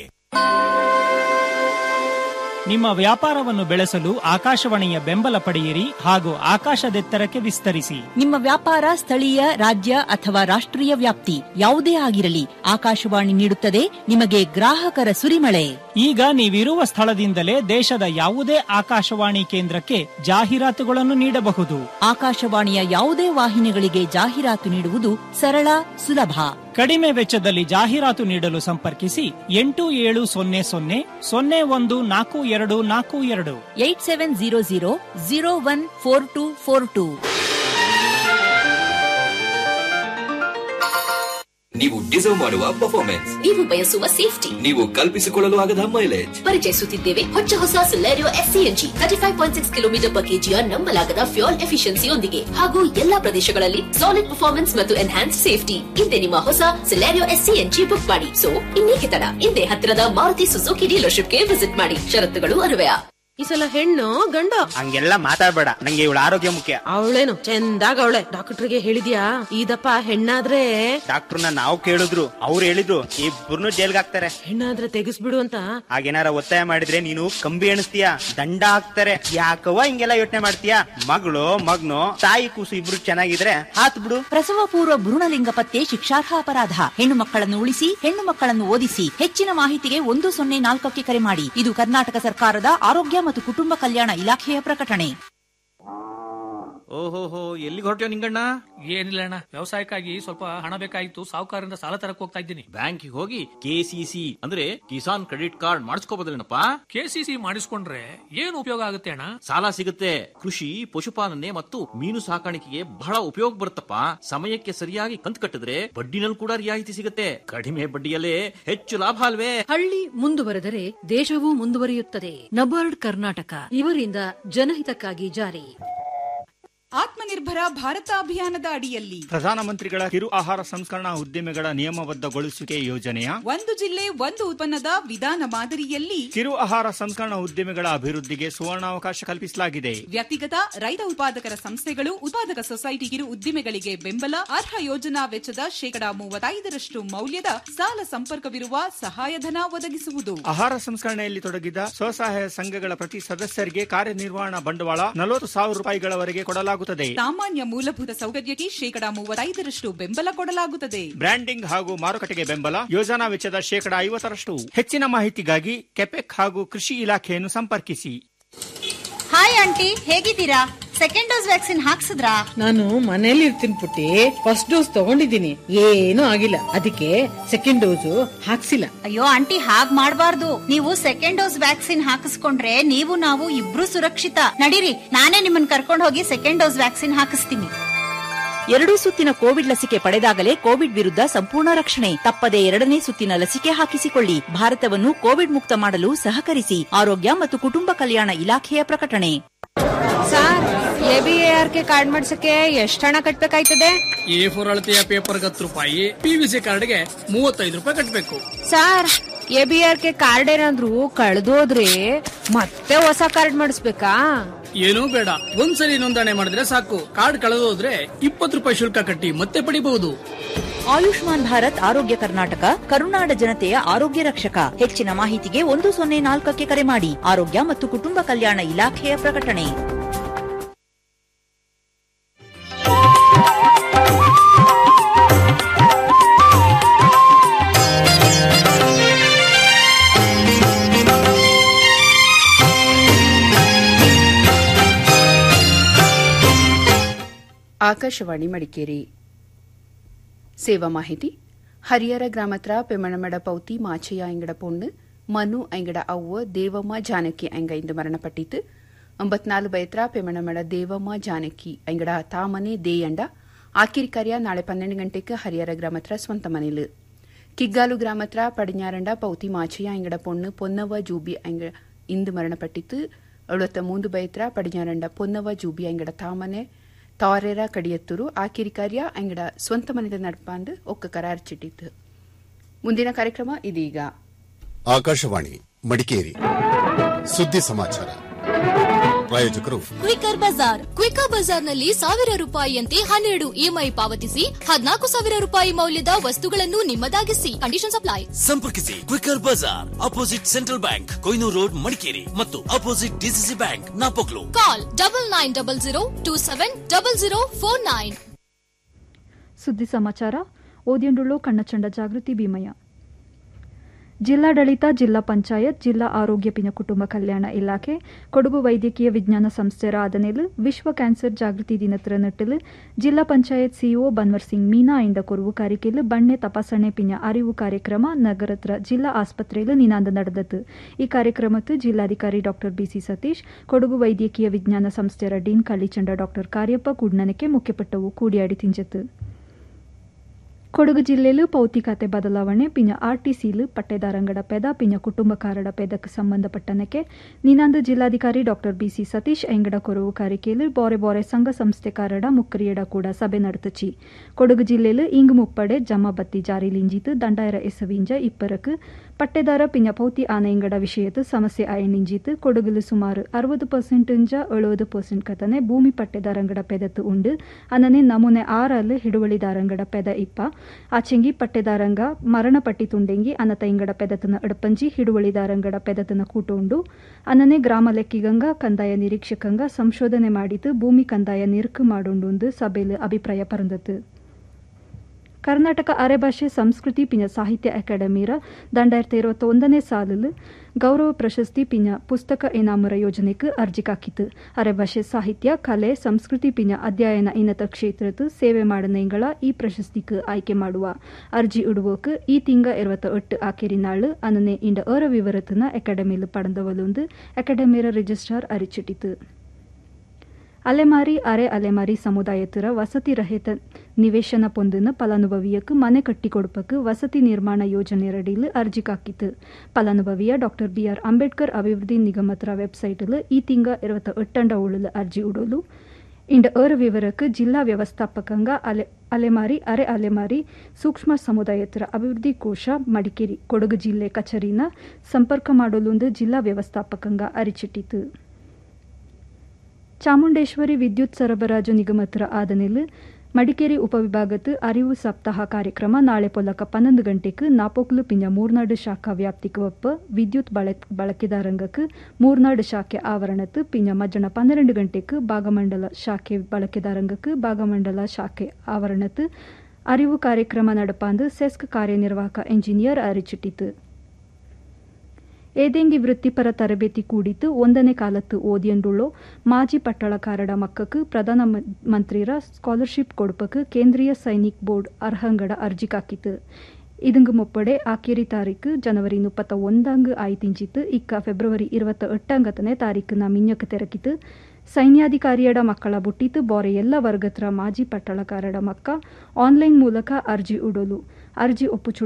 ನಿಮ್ಮ ವ್ಯಾಪಾರವನ್ನು ಬೆಳೆಸಲು ಆಕಾಶವಾಣಿಯ ಬೆಂಬಲ ಪಡೆಯಿರಿ ಹಾಗೂ ಆಕಾಶದೆತ್ತರಕ್ಕೆ ವಿಸ್ತರಿಸಿ ನಿಮ್ಮ ವ್ಯಾಪಾರ ಸ್ಥಳೀಯ ರಾಜ್ಯ ಅಥವಾ ರಾಷ್ಟ್ರೀಯ ವ್ಯಾಪ್ತಿ ಯಾವುದೇ ಆಗಿರಲಿ ಆಕಾಶವಾಣಿ ನೀಡುತ್ತದೆ ನಿಮಗೆ ಗ್ರಾಹಕರ ಸುರಿಮಳೆ ಈಗ ನೀವಿರುವ ಸ್ಥಳದಿಂದಲೇ ದೇಶದ ಯಾವುದೇ ಆಕಾಶವಾಣಿ ಕೇಂದ್ರಕ್ಕೆ ಜಾಹೀರಾತುಗಳನ್ನು ನೀಡಬಹುದು ಆಕಾಶವಾಣಿಯ ಯಾವುದೇ ವಾಹಿನಿಗಳಿಗೆ ಜಾಹೀರಾತು ನೀಡುವುದು ಸರಳ ಸುಲಭ ಕಡಿಮೆ ವೆಚ್ಚದಲ್ಲಿ ಜಾಹೀರಾತು ನೀಡಲು ಸಂಪರ್ಕಿಸಿ ಎಂಟು ಏಳು ಸೊನ್ನೆ ಸೊನ್ನೆ ಸೊನ್ನೆ ಒಂದು ನಾಲ್ಕು ಎರಡು ನಾಲ್ಕು ಎರಡು eight seven zero zero zero one four two four two ನೀವು ಡಿಸರ್ವ್ ಮಾಡುವ ಪರ್ಫಾರ್ಮೆನ್ಸ್ ನೀವು ಬಯಸುವ ಸೇಫ್ಟಿ ನೀವು ಕಲ್ಪಿಸಿಕೊಳ್ಳಲು ಆಗದ ಮೈಲೇಜ್ ಪರಿಚಯಿಸುತ್ತಿದ್ದೇವೆ ಹೊಚ್ಚ ಹೊಸ Celerio SCNG thirty five point six kilometre per ಕೆಜಿಯ ನಂಬಲಾಗದ ಫ್ಯೂಲ್ ಎಫಿಷಿಯನ್ಸಿಯೊಂದಿಗೆ ಹಾಗೂ ಎಲ್ಲಾ ಪ್ರದೇಶಗಳಲ್ಲಿ ಸಾಲಿಡ್ ಪರ್ಫಾರ್ಮೆನ್ಸ್ ಮತ್ತು ಎನ್ಹಾನ್ಸ್ ಸೇಫ್ಟಿ ಹಿಂದೆ ನಿಮ್ಮ ಹೊಸ ಸಿಲೆರಿಯೋ ಎಸ್ಸಿಎನ್ಜಿ ಬುಕ್ ಮಾಡಿ ಸೊ ಇನ್ನೇಕೆ ತಡ ಹಿಂದೆ ಹತ್ತಿರದ ಮಾರುತಿ ಸುಜುಕಿ ಡೀಲರ್ಶಿಪ್ಗೆ ವಿಸಿಟ್ ಮಾಡಿ ಷರತ್ತುಗಳು ಅನ್ವಯ ಈ ಸಲ ಹೆಣ್ಣು ಗಂಡ ಹಂಗೆಲ್ಲ ಮಾತಾಡ್ಬೇಡ ನಂಗೆ ಇವಳ ಆರೋಗ್ಯ ಮುಖ್ಯ ಅವಳೇನು ಚಂದಾಗ ಅವಳೆ ಡಾಕ್ಟರ್ಗೆ ಹೇಳಿದ್ಯಾ ಇದಪ್ಪ ಹೆಣ್ಣಾದ್ರೆ ಡಾಕ್ಟರ್ನ ನಾವು ಕೇಳಿದ್ರು ಅವ್ರು ಹೇಳಿದ್ರು ಇಬ್ಬರನ್ನು ಜೈಲ್ಗೆ ಹಾಕ್ತಾರೆ ಹೆಣ್ಣಾದ್ರೆ ತೆಗಿಸ್ಬಿಡು ಅಂತ ಹಾಗೇನಾರ ಒತ್ತಾಯ ಮಾಡಿದ್ರೆ ನೀನು ಕಂಬಿ ಎಣಿಸ್ತೀಯ ದಂಡ ಹಾಕ್ತಾರೆ ಯಾಕವ್ವ ಹಿಂಗೆಲ್ಲ ಯೋಚನೆ ಮಾಡ್ತೀಯ ಮಗಳು ಮಗ್ನು ತಾಯಿ ಕೂಸು ಇಬ್ರು ಚೆನ್ನಾಗಿದ್ರೆ ಹಾತ್ ಬಿಡು ಪ್ರಸವ ಪೂರ್ವ ಭ್ರೂಣಲಿಂಗ ಪತ್ತೆ ಶಿಕ್ಷಾರ್ಹ ಅಪರಾಧ ಹೆಣ್ಣು ಮಕ್ಕಳನ್ನು ಉಳಿಸಿ ಹೆಣ್ಣು ಮಕ್ಕಳನ್ನು ಓದಿಸಿ ಹೆಚ್ಚಿನ ಮಾಹಿತಿಗೆ ಒಂದು ಸೊನ್ನೆ ನಾಲ್ಕಕ್ಕೆ ಕರೆ ಮಾಡಿ ಇದು ಕರ್ನಾಟಕ ಸರ್ಕಾರದ ಆರೋಗ್ಯ ಮತ್ತು ಕುಟುಂಬ ಕಲ್ಯಾಣ ಇಲಾಖೆಯ ಪ್ರಕಟಣೆ ಓಹೋಹೋ ಎಲ್ಲಿಗೆ ಹೊರಟ್ಯೋ ನಿಂಗಣ್ಣ ಏನಿಲ್ಲ ಅಣ್ಣ ವ್ಯವಸಾಯಕ್ಕಾಗಿ ಸ್ವಲ್ಪ ಹಣ ಬೇಕಾಗಿತ್ತು ಸಾಹುಕಾರರಿಂದ ಸಾಲ ತರಕ್ ಹೋಗ್ತಾ ಇದ್ದೀನಿ ಬ್ಯಾಂಕಿಗೆ ಹೋಗಿ ಕೆಸಿಸಿ ಅಂದ್ರೆ ಕಿಸಾನ್ ಕ್ರೆಡಿಟ್ ಕಾರ್ಡ್ ಮಾಡಿಸ್ಕೋಬೋದಲ್ಲೇನಪ್ಪ ಕೆಸಿಸಿ ಮಾಡಿಸ್ಕೊಂಡ್ರೆ ಏನ್ ಉಪಯೋಗ ಆಗುತ್ತೆ ಅಣ್ಣ ಸಾಲ ಸಿಗುತ್ತೆ ಕೃಷಿ ಪಶುಪಾಲನೆ ಮತ್ತು ಮೀನು ಸಾಕಾಣಿಕೆಗೆ ಬಹಳ ಉಪಯೋಗ ಬರುತ್ತಪ್ಪ ಸಮಯಕ್ಕೆ ಸರಿಯಾಗಿ ಕಂತು ಕಟ್ಟಿದ್ರೆ ಬಡ್ಡಿನಲ್ಲಿ ಕೂಡ ರಿಯಾಯಿತಿ ಸಿಗುತ್ತೆ ಕಡಿಮೆ ಬಡ್ಡಿಯಲ್ಲೇ ಹೆಚ್ಚು ಲಾಭ ಅಲ್ವೇ ಹಳ್ಳಿ ಮುಂದುವರೆದರೆ ದೇಶವೂ ಮುಂದುವರಿಯುತ್ತದೆ ನಬಾರ್ಡ್ ಕರ್ನಾಟಕ ಇವರಿಂದ ಜನಹಿತಕ್ಕಾಗಿ ಜಾರಿ ಆತ್ಮನಿರ್ಭರ ಭಾರತ ಅಭಿಯಾನದ ಅಡಿಯಲ್ಲಿ ಪ್ರಧಾನಮಂತ್ರಿಗಳ ಕಿರು ಆಹಾರ ಸಂಸ್ಕರಣಾ ಉದ್ದಿಮೆಗಳ ನಿಯಮಬದ್ಧಗೊಳಿಸುವಿಕೆ ಯೋಜನೆಯ ಒಂದು ಜಿಲ್ಲೆ ಒಂದು ಉತ್ಪನ್ನದ ವಿಧಾನ ಮಾದರಿಯಲ್ಲಿ ಕಿರು ಆಹಾರ ಸಂಸ್ಕರಣಾ ಉದ್ದಿಮೆಗಳ ಅಭಿವೃದ್ಧಿಗೆ ಸುವರ್ಣಾವಕಾಶ ಕಲ್ಪಿಸಲಾಗಿದೆ ವ್ಯಕ್ತಿಗತ ರೈತ ಉತ್ಪಾದಕರ ಸಂಸ್ಥೆಗಳು ಉತ್ಪಾದಕ ಸೊಸೈಟಿ ಕಿರು ಉದ್ದಿಮೆಗಳಿಗೆ ಬೆಂಬಲ ಅರ್ಹ ಯೋಜನಾ ವೆಚ್ಚದ ಶೇಕಡಾ ಮೂವತ್ತೈದರಷ್ಟು ಮೌಲ್ಯದ ಸಾಲ ಸಂಪರ್ಕವಿರುವ ಸಹಾಯಧನ ಒದಗಿಸುವುದು ಆಹಾರ ಸಂಸ್ಕರಣೆಯಲ್ಲಿ ತೊಡಗಿದ ಸ್ವಸಹಾಯ ಸಂಘಗಳ ಪ್ರತಿ ಸದಸ್ಯರಿಗೆ ಕಾರ್ಯನಿರ್ವಹಣಾ ಬಂಡವಾಳ ನಲವತ್ತು ಸಾವಿರ ರೂಪಾಯಿಗಳವರೆಗೆ ಕೊಡಲಾಗುತ್ತದೆ ಸಾಮಾನ್ಯ ಮೂಲಭೂತ ಸೌಕರ್ಯಕ್ಕೆ ಶೇಕಡಾ ಮೂವತ್ತೈದರಷ್ಟು ಬೆಂಬಲ ಕೊಡಲಾಗುತ್ತದೆ ಬ್ರ್ಯಾಂಡಿಂಗ್ ಹಾಗೂ ಮಾರುಕಟ್ಟೆಗೆ ಬೆಂಬಲ ಯೋಜನಾ ವೆಚ್ಚದ ಶೇಕಡಾ ಐವತ್ತರಷ್ಟು ಹೆಚ್ಚಿನ ಮಾಹಿತಿಗಾಗಿ ಕೆಪೆಕ್ ಹಾಗೂ ಕೃಷಿ ಇಲಾಖೆಯನ್ನು ಸಂಪರ್ಕಿಸಿ ಹಾಯ್ ಆಂಟಿ ಹೇಗಿದ್ದೀರಾ ಸೆಕೆಂಡ್ ಡೋಸ್ ವ್ಯಾಕ್ಸಿನ್ ಹಾಕ್ಸಿದ್ರಾ ನಾನು ಮನೇಲಿ ಇರ್ತೀನಿ ಪುಟ್ಟಿ ಫಸ್ಟ್ ಡೋಸ್ ತಗೊಂಡಿದ್ದೀನಿ ಏನೂ ಆಗಿಲ್ಲ ಅದಕ್ಕೆ ಸೆಕೆಂಡ್ ಡೋಸು ಹಾಕ್ಸಿಲ್ಲ ಅಯ್ಯೋ ಆಂಟಿ ಹಾಗ್ ಮಾಡ್ಬಾರ್ದು ನೀವು ಸೆಕೆಂಡ್ ಡೋಸ್ ವ್ಯಾಕ್ಸಿನ್ ಹಾಕಿಸ್ಕೊಂಡ್ರೆ ನೀವು ನಾವು ಇಬ್ರು ಸುರಕ್ಷಿತ ನಡೀರಿ ನಾನೇ ನಿಮ್ಮನ್ನ ಕರ್ಕೊಂಡು ಹೋಗಿ ಸೆಕೆಂಡ್ ಡೋಸ್ ವ್ಯಾಕ್ಸಿನ್ ಹಾಕಿಸ್ತೀನಿ ಎರಡೂ ಸುತ್ತಿನ ಕೋವಿಡ್ ಲಸಿಕೆ ಪಡೆದಾಗಲೇ ಕೋವಿಡ್ ವಿರುದ್ಧ ಸಂಪೂರ್ಣ ರಕ್ಷಣೆ ತಪ್ಪದೆ ಎರಡನೇ ಸುತ್ತಿನ ಲಸಿಕೆ ಹಾಕಿಸಿಕೊಳ್ಳಿ ಭಾರತವನ್ನು ಕೋವಿಡ್ ಮುಕ್ತ ಮಾಡಲು ಸಹಕರಿಸಿ ಆರೋಗ್ಯ ಮತ್ತು ಕುಟುಂಬ ಕಲ್ಯಾಣ ಇಲಾಖೆಯ ಪ್ರಕಟಣೆ sir A B A R K card ಮಾಡ್ಸಕ್ಕೆ ಎಷ್ಟು ಹಣ ಕಟ್ಬೇಕಾಯ್ತದೆ ಎ ಫೋರ್ ಅಳತೆಯ ಪೇಪರ್ ಹತ್ತು ರೂಪಾಯಿ ಪಿವಿಸಿ ಕಾರ್ಡ್ಗೆ ಮೂವತ್ತೈದು ರೂಪಾಯಿ ಕಟ್ಟಬೇಕು sir A B R K card ಏನಾದ್ರು ಕಳ್ದೋದ್ರೆ ಮತ್ತೆ ಹೊಸ ಕಾರ್ಡ್ ಮಾಡಿಸ್ಬೇಕಾ ಏನೂ ಬೇಡ ಒಂದ್ಸಲಿ ನೋಂದಣಿ ಮಾಡಿದ್ರೆ ಸಾಕು ಕಾರ್ಡ್ ಕಳೆದೋದ್ರೆ ಇಪ್ಪತ್ತು ರೂಪಾಯಿ ಶುಲ್ಕ ಕಟ್ಟಿ ಮತ್ತೆ ಪಡಿಬಹುದು ಆಯುಷ್ಮಾನ್ ಭಾರತ್ ಆರೋಗ್ಯ ಕರ್ನಾಟಕ ಕರುನಾಡ ಜನತೆಯ ಆರೋಗ್ಯ ರಕ್ಷಕ ಹೆಚ್ಚಿನ ಮಾಹಿತಿಗೆ ಒಂದು ಸೊನ್ನೆ ನಾಲ್ಕಕ್ಕೆ ಕರೆ ಮಾಡಿ ಆರೋಗ್ಯ ಮತ್ತು ಕುಟುಂಬ ಕಲ್ಯಾಣ ಇಲಾಖೆಯ ಪ್ರಕಟಣೆ ಆಕಾಶವಾಣಿ ಮಡಿಕೇರಿ ಸೇವಾ ಮಾಹಿತಿ ಹರಿಹರ ಗ್ರಾಮತ್ರ ಪೆಮಣಮಡ ಪೌತಿ ಮಾಚಯ್ಯ ಎಂಗಡ ಪೊಣ್ಣು ಮನು ಎಂಗಡ ಅವ್ವ ದೇವಮ್ಮ ಜಾನಕಿ ಎಂಗ ಇಂದು ಮರಣಪಟ್ಟಿತು ಒಂಬತ್ನಾಲು ಬೈತ್ರ ಪೆಮಣಮಡ ದೇವಮ್ಮ ಜಾನಕಿ ಎಂಗಡ ತಾಮನೆ ದೇಯಂಡ ಆಕಿರಿ ಕಾರ್ಯ ನಾಳೆ ಪನ್ನೆಂಡು ಗಂಟೆಗೆ ಹರಿಹರ ಗ್ರಾಮತ್ರ ಸ್ವಂತ ಮನೇಲು ಕಿಗ್ಗಾಲು ಗ್ರಾಮತ್ರ ಪಡಿഞ്ഞാರಂಡ ಪೌತಿ ಮಾಚಯ್ಯ ಎಂಗಡ ಪೊಣ್ಣು ಪೊನ್ನವ್ವ ಜೂಬಿ ಎಂಗ ಇಂದು ಮರಣಪಟ್ಟಿತು ಎಳುವತ್ತ ಮೂಂದು ಬೈತ್ರ ಪಡಿഞ്ഞാರಂಡ ಪೊನ್ನವ್ವ ಜೂಬಿ ಎಂಗಡ ತಾಮನೆ ತಾರೇರ ಕಡಿಯತ್ತೂರು ಆಕಿರಿ ಕಾರ್ಯ ಅಂಗಡ ಸ್ವಂತ ಮನೆದ ನಡ್ಪಾಂದು ಒಕ್ಕ ಕರಾರ್ ಚಿಟ್ಟಿತ್ತು ಮುಂದಿನ ಕಾರ್ಯಕ್ರಮ ಇದೀಗ ಆಕಾಶವಾಣಿ ಮಡಿಕೇರಿ ಸುದ್ದಿ ಸಮಾಚಾರ ಪ್ರಾಯೋಜಕರು ಕ್ವಿಕರ್ ಬಜಾರ್ ಕ್ವಿಕರ್ ಬಜಾರ್ನಲ್ಲಿ ಸಾವಿರ ರೂಪಾಯಿಯಂತೆ ಹನ್ನೆರಡು ಇಎಂಐ ಪಾವತಿಸಿ ಹದಿನಾಲ್ಕು ಸಾವಿರ ರೂಪಾಯಿ ಮೌಲ್ಯದ ವಸ್ತುಗಳನ್ನು ನಿಮ್ಮದಾಗಿಸಿ ಕಂಡೀಷನ್ ಅಪ್ಲೈ ಸಂಪರ್ಕಿಸಿ Quicker Bazaar opposite Central Bank Koynur road Madikeri ಮತ್ತು opposite DCC bank Napoklu call double nine double zero two seven double zero four nine ಸುದ್ದಿ ಸಮಾಚಾರ ಓದಿಯಂಡುಳ್ಳು ಕಣ್ಣಚಂಡ ಜಾಗೃತಿ ಭೀಮಯ್ಯ ಜಿಲ್ಲಾಡಳಿತ ಜಿಲ್ಲಾ ಪಂಚಾಯತ್ ಜಿಲ್ಲಾ ಆರೋಗ್ಯ ಪಿನ ಕುಟುಂಬ ಕಲ್ಯಾಣ ಇಲಾಖೆ ಕೊಡಗು ವೈದ್ಯಕೀಯ ವಿಜ್ಞಾನ ಸಂಸ್ಥೆ ಆದನೆಲು ವಿಶ್ವ ಕ್ಯಾನ್ಸರ್ ಜಾಗೃತಿ ದಿನತ್ರ ನಟ್ಟಲು ಜಿಲ್ಲಾ ಪಂಚಾಯತ್ ಸಿಇಒ ಬನ್ವರ್ ಸಿಂಗ್ ಮೀನಾ ಇಂದ ಕೊರವು ಕಾರಿಕೆಲು ಬಣ್ಣೆ ತಪಾಸಣೆ ಪಿನ ಅರಿವು ಕಾರ್ಯಕ್ರಮ ನಗರತ್ರ ಜಿಲ್ಲಾ ಆಸ್ಪತ್ರೆಯಲ್ಲಿ ನಿನಾಂದ ನಡೆದತು ಈ ಕಾರ್ಯಕ್ರಮಕ್ಕೆ ಜಿಲ್ಲಾಧಿಕಾರಿ ಡಾಕ್ಟರ್ ಬಿಸಿ ಸತೀಶ್ ಕೊಡಗು ವೈದ್ಯಕೀಯ ವಿಜ್ಞಾನ ಸಂಸ್ಥೆಯ ಡೀನ್ ಕಳ್ಳಿಚಂಡ ಡಾಕ್ಟರ್ ಕಾರ್ಯಪ್ಪ ಕುಡ್ನನಕ್ಕೆ ಮುಖ್ಯಪಟ್ಟವು ಕೂಡಿಯಾಡಿ ತಿಂಜತು ಕೊಡಗು ಜಿಲ್ಲೆಲು ಪೌತಿ ಖಾತೆ ಬದಲಾವಣೆ ಪಿಂಜ ಆರ್ಟಿಸಿಲು ಪಟ್ಟೆದಾರಂಗಡ ಪೆದ ಪಿಂಜ ಕುಟುಂಬ ಕಾರಡ ಪೆದಕ್ಕೆ ಸಂಬಂಧಪಟ್ಟನಕ್ಕೆ ನಿನಾಂದು ಜಿಲ್ಲಾಧಿಕಾರಿ ಡಾಕ್ಟರ್ ಬಿಸಿ ಸತೀಶ್ ಎಂಗಡ ಕೊರವು ಕಾರಿಕೆಲು ಬೋರೆ ಬೋರೆ ಸಂಘ ಸಂಸ್ಥೆ ಕಾರಡ ಮುಕ್ಕರಿಯಡ ಕೂಡ ಸಭೆ ನಡೆತಚಿ ಕೊಡಗು ಜಿಲ್ಲೆಲು ಇಂಗ್ ಮುಪ್ಪಡೆ ಜಮಾಬತ್ತಿ ಜಾರಿಲಿಂಜಿತು ದಂಡಾಯರ ಎಸವಿಂಜ ಇಪ್ಪರಕು ಪಟ್ಟೆದಾರ ಪಿಂಜ ಪೌತಿ ಆನೆಯಂಗಡ ವಿಷಯತು ಸಮಸ್ಯೆ ಆಯನಿಂಜಿತು ಕೊಡಗುಲು ಸುಮಾರು ಅರವತ್ತು ಪರ್ಸೆಂಟಿಂಜ ಎಳುವುದು ಪರ್ಸೆಂಟ್ ಕತನೆ ಭೂಮಿ ಪಟ್ಟೆದಾರಂಗಡ ಪೆದತ್ತು ಉಂಡು ಅನ್ನನೆ ನಮೂನೆ ಆರಲ್ಲು ಹಿಡುವಳಿದಾರಂಗಡ ಪೆದ ಇಪ್ಪ ಆಚೆಂಗಿ ಪಟ್ಟೆದಾರಂಗ ಮರಣಪಟ್ಟಿ ತುಂಡೆಂಗಿ ಅನತ ಇಂಗಡ ಪೆದತನ ಎಡಪಂಜಿ ಹಿಡುವಳಿದಾರಂಗಡ ಪೆದತನ ಕೂಟುಂಡು ಅನ್ನನೆ ಗ್ರಾಮ ಲೆಕ್ಕಿಗಂಗ ಕಂದಾಯ ನಿರೀಕ್ಷಕಂಗ ಸಂಶೋಧನೆ ಮಾಡಿತು ಭೂಮಿ ಕಂದಾಯ ನಿರುಕು ಮಾಡುಂಡು ಸಭೆಲು ಅಭಿಪ್ರಾಯ ಪರಂದತು ಕರ್ನಾಟಕ ಅರೆಭಾಷೆ ಸಂಸ್ಕೃತಿ ಪಿಂಜ ಸಾಹಿತ್ಯ ಅಕಾಡೆಮಿರ ದಂಡಾಯಿರത്തി ഇരുപത്തൊന്നನೇ ಸಾಲಲು ಗೌರವ ಪ್ರಶಸ್ತಿ ಪಿಂಜ ಪುಸ್ತಕ ಇನಾಮರ ಯೋಜನೆಗೆ ಅರ್ಜಿ ಕಾಕಿತು ಅರೆಭಾಷೆ ಸಾಹಿತ್ಯ ಕಲೆ ಸಂಸ್ಕೃತಿ ಪಿಂಜ ಅಧ್ಯಯನ ಇನ್ನತ ಕ್ಷೇತ್ರದ್ದು ಸೇವೆ ಮಾಡನೆಂಗಳ ಈ ಪ್ರಶಸ್ತಿಗೆ ಆಯ್ಕೆ ಮಾಡುವ ಅರ್ಜಿ ಇಡುವಕ್ಕೆ ಈ ತಿಂಗ ಇರುವತ್ತ ಎಟ್ಟು ಆಕೆರಿ ನಾಳು ಅನ್ನನೆ ಇಂಡ ಅರ ವಿವರತನ ಅಕಾಡೆಮಿಲು ಪಡೆದವಲೊಂದು ಅಕಾಡೆಮಿರ ರಿಜಿಸ್ಟ್ರಾರ್ ಅರಿಚಿಟ್ಟಿತು ಅಲೆಮಾರಿ ಅರೆ ಅಲೆಮಾರಿ ಸಮುದಾಯತರ ವಸತಿ ರಹಿತ ನಿವೇಶನ ಪೊಂದಿನ ಫಲಾನುಭವಿಯಕ್ಕೆ ಮನೆ ಕಟ್ಟಿಕೊಡುಪಕ್ಕೆ ವಸತಿ ನಿರ್ಮಾಣ ಯೋಜನೆಯಡಿಲು ಅರ್ಜಿ ಕಾಕಿತು ಫಲಾನುಭವಿಯ ಡಾಕ್ಟರ್ ಬಿಆರ್ ಅಂಬೇಡ್ಕರ್ ಅಭಿವೃದ್ಧಿ ನಿಗಮತ್ರ ವೆಬ್ಸೈಟ್ಲು ಈ ತಿಂಗ ಇರುವತ್ತ ಎಟ್ಟಂಡ ಉಳಲು ಅರ್ಜಿ ಉಡಲು ಇಂಡ ಏರ ವಿವರಕ್ಕೆ ಜಿಲ್ಲಾ ವ್ಯವಸ್ಥಾಪಕಂಗ ಅಲೆ ಅಲೆಮಾರಿ ಅರೆ ಅಲೆಮಾರಿ ಸೂಕ್ಷ್ಮ ಸಮುದಾಯತರ ಅಭಿವೃದ್ಧಿ ಕೋಶ ಮಡಿಕೇರಿ ಕೊಡಗು ಜಿಲ್ಲೆ ಕಚೇರಿನ ಸಂಪರ್ಕ ಮಾಡಲೊಂದು ಜಿಲ್ಲಾ ವ್ಯವಸ್ಥಾಪಕಂಗ ಅರಿಚಿಟ್ಟಿತು ಚಾಮುಂಡೇಶ್ವರಿ ವಿದ್ಯುತ್ ಸರಬರಾಜು ನಿಗಮತ್ರ ಆದನೆಲ್ ಮಡಿಕೇರಿ ಉಪವಿಭಾಗത്ത് ಅರಿವು ಸಪ್ತಾಹ ಕಾರ್ಯಕ್ರಮ ನಾಳೆ ಪೊಲಕ ಪನ್ನೊಂದು ಗಂಟೆಗೆ ನಾಪೋಕ್ಲು ಪಿಂಜ ಮೂರ್ನಾಡು ಶಾಖಾ ವ್ಯಾಪ್ತಿಗೆ ಒಪ್ಪ ವಿದ್ಯುತ್ ಬಳಕೆದಾರಂಗಕ್ಕೆ ಮೂರ್ನಾಡು ಶಾಖೆ ಆವರಣತ್ತು ಪಿಂಜ ಮಜ್ಜನ ಪನ್ನೆರಡು ಗಂಟೆಗೆ ಭಾಗಮಂಡಲ ಶಾಖೆ ಬಳಕೆದಾರಂಗಕ್ಕೆ ಭಾಗಮಂಡಲ ಶಾಖೆ ಆವರಣತ್ತು ಅರಿವು ಕಾರ್ಯಕ್ರಮ ನಡಪಾಂದು ಸೆಸ್ಕ್ ಕಾರ್ಯನಿರ್ವಾಹಕ ಎಂಜಿನಿಯರ್ ಅರಿಚಿಟ್ಟಿತು ಏದೆಂಗಿ ವೃತ್ತಿಪರ ತರಬೇತಿ ಕೂಡಿತು ಒಂದನೇ ಕಾಲತ್ತು ಓದಿಯಂಡುಳ್ಳೋ ಮಾಜಿ ಪಟ್ಟಳಕಾರಡ ಮಕ್ಕಕ್ಕೆ ಪ್ರಧಾನ ಮಂತ್ರಿರ ಸ್ಕಾಲರ್ಶಿಪ್ ಕೊಡುಪಕ್ಕೆ ಕೇಂದ್ರೀಯ ಸೈನಿಕ್ ಬೋರ್ಡ್ ಅರ್ಹಂಗಡ ಅರ್ಜಿ ಕಾಕಿತು இதுங்கு முப்படே ஆக்கிரி தாரிக்கு ஜனவரி முப்பத்த ஒந்தாங்கு ஆய்திஞ்சித்து இக்க ಫೆಬ್ರವರಿ இருபத்த ಎಟ್ಟಾಂಗತನೇ ತಾರೀಕು ನಾ ಮಿಂಜಕ್ಕೆ ತೆರಕಿತು ಸೈನ್ಯಾಧಿಕಾರಿಯಡ ಮಕ್ಕಳ ಬುಟ್ಟಿತು ಬೋರೆ ಎಲ್ಲ ವರ್ಗತ್ರ ಮಾಜಿ ಪಟ್ಟಳಕಾರಡ ಮಕ್ಕ ಆನ್ಲೈನ್ ಮೂಲಕ ಅರ್ಜಿ ಉಡೋಲು ಅರ್ಜಿ ಒಪ್ಪುಚು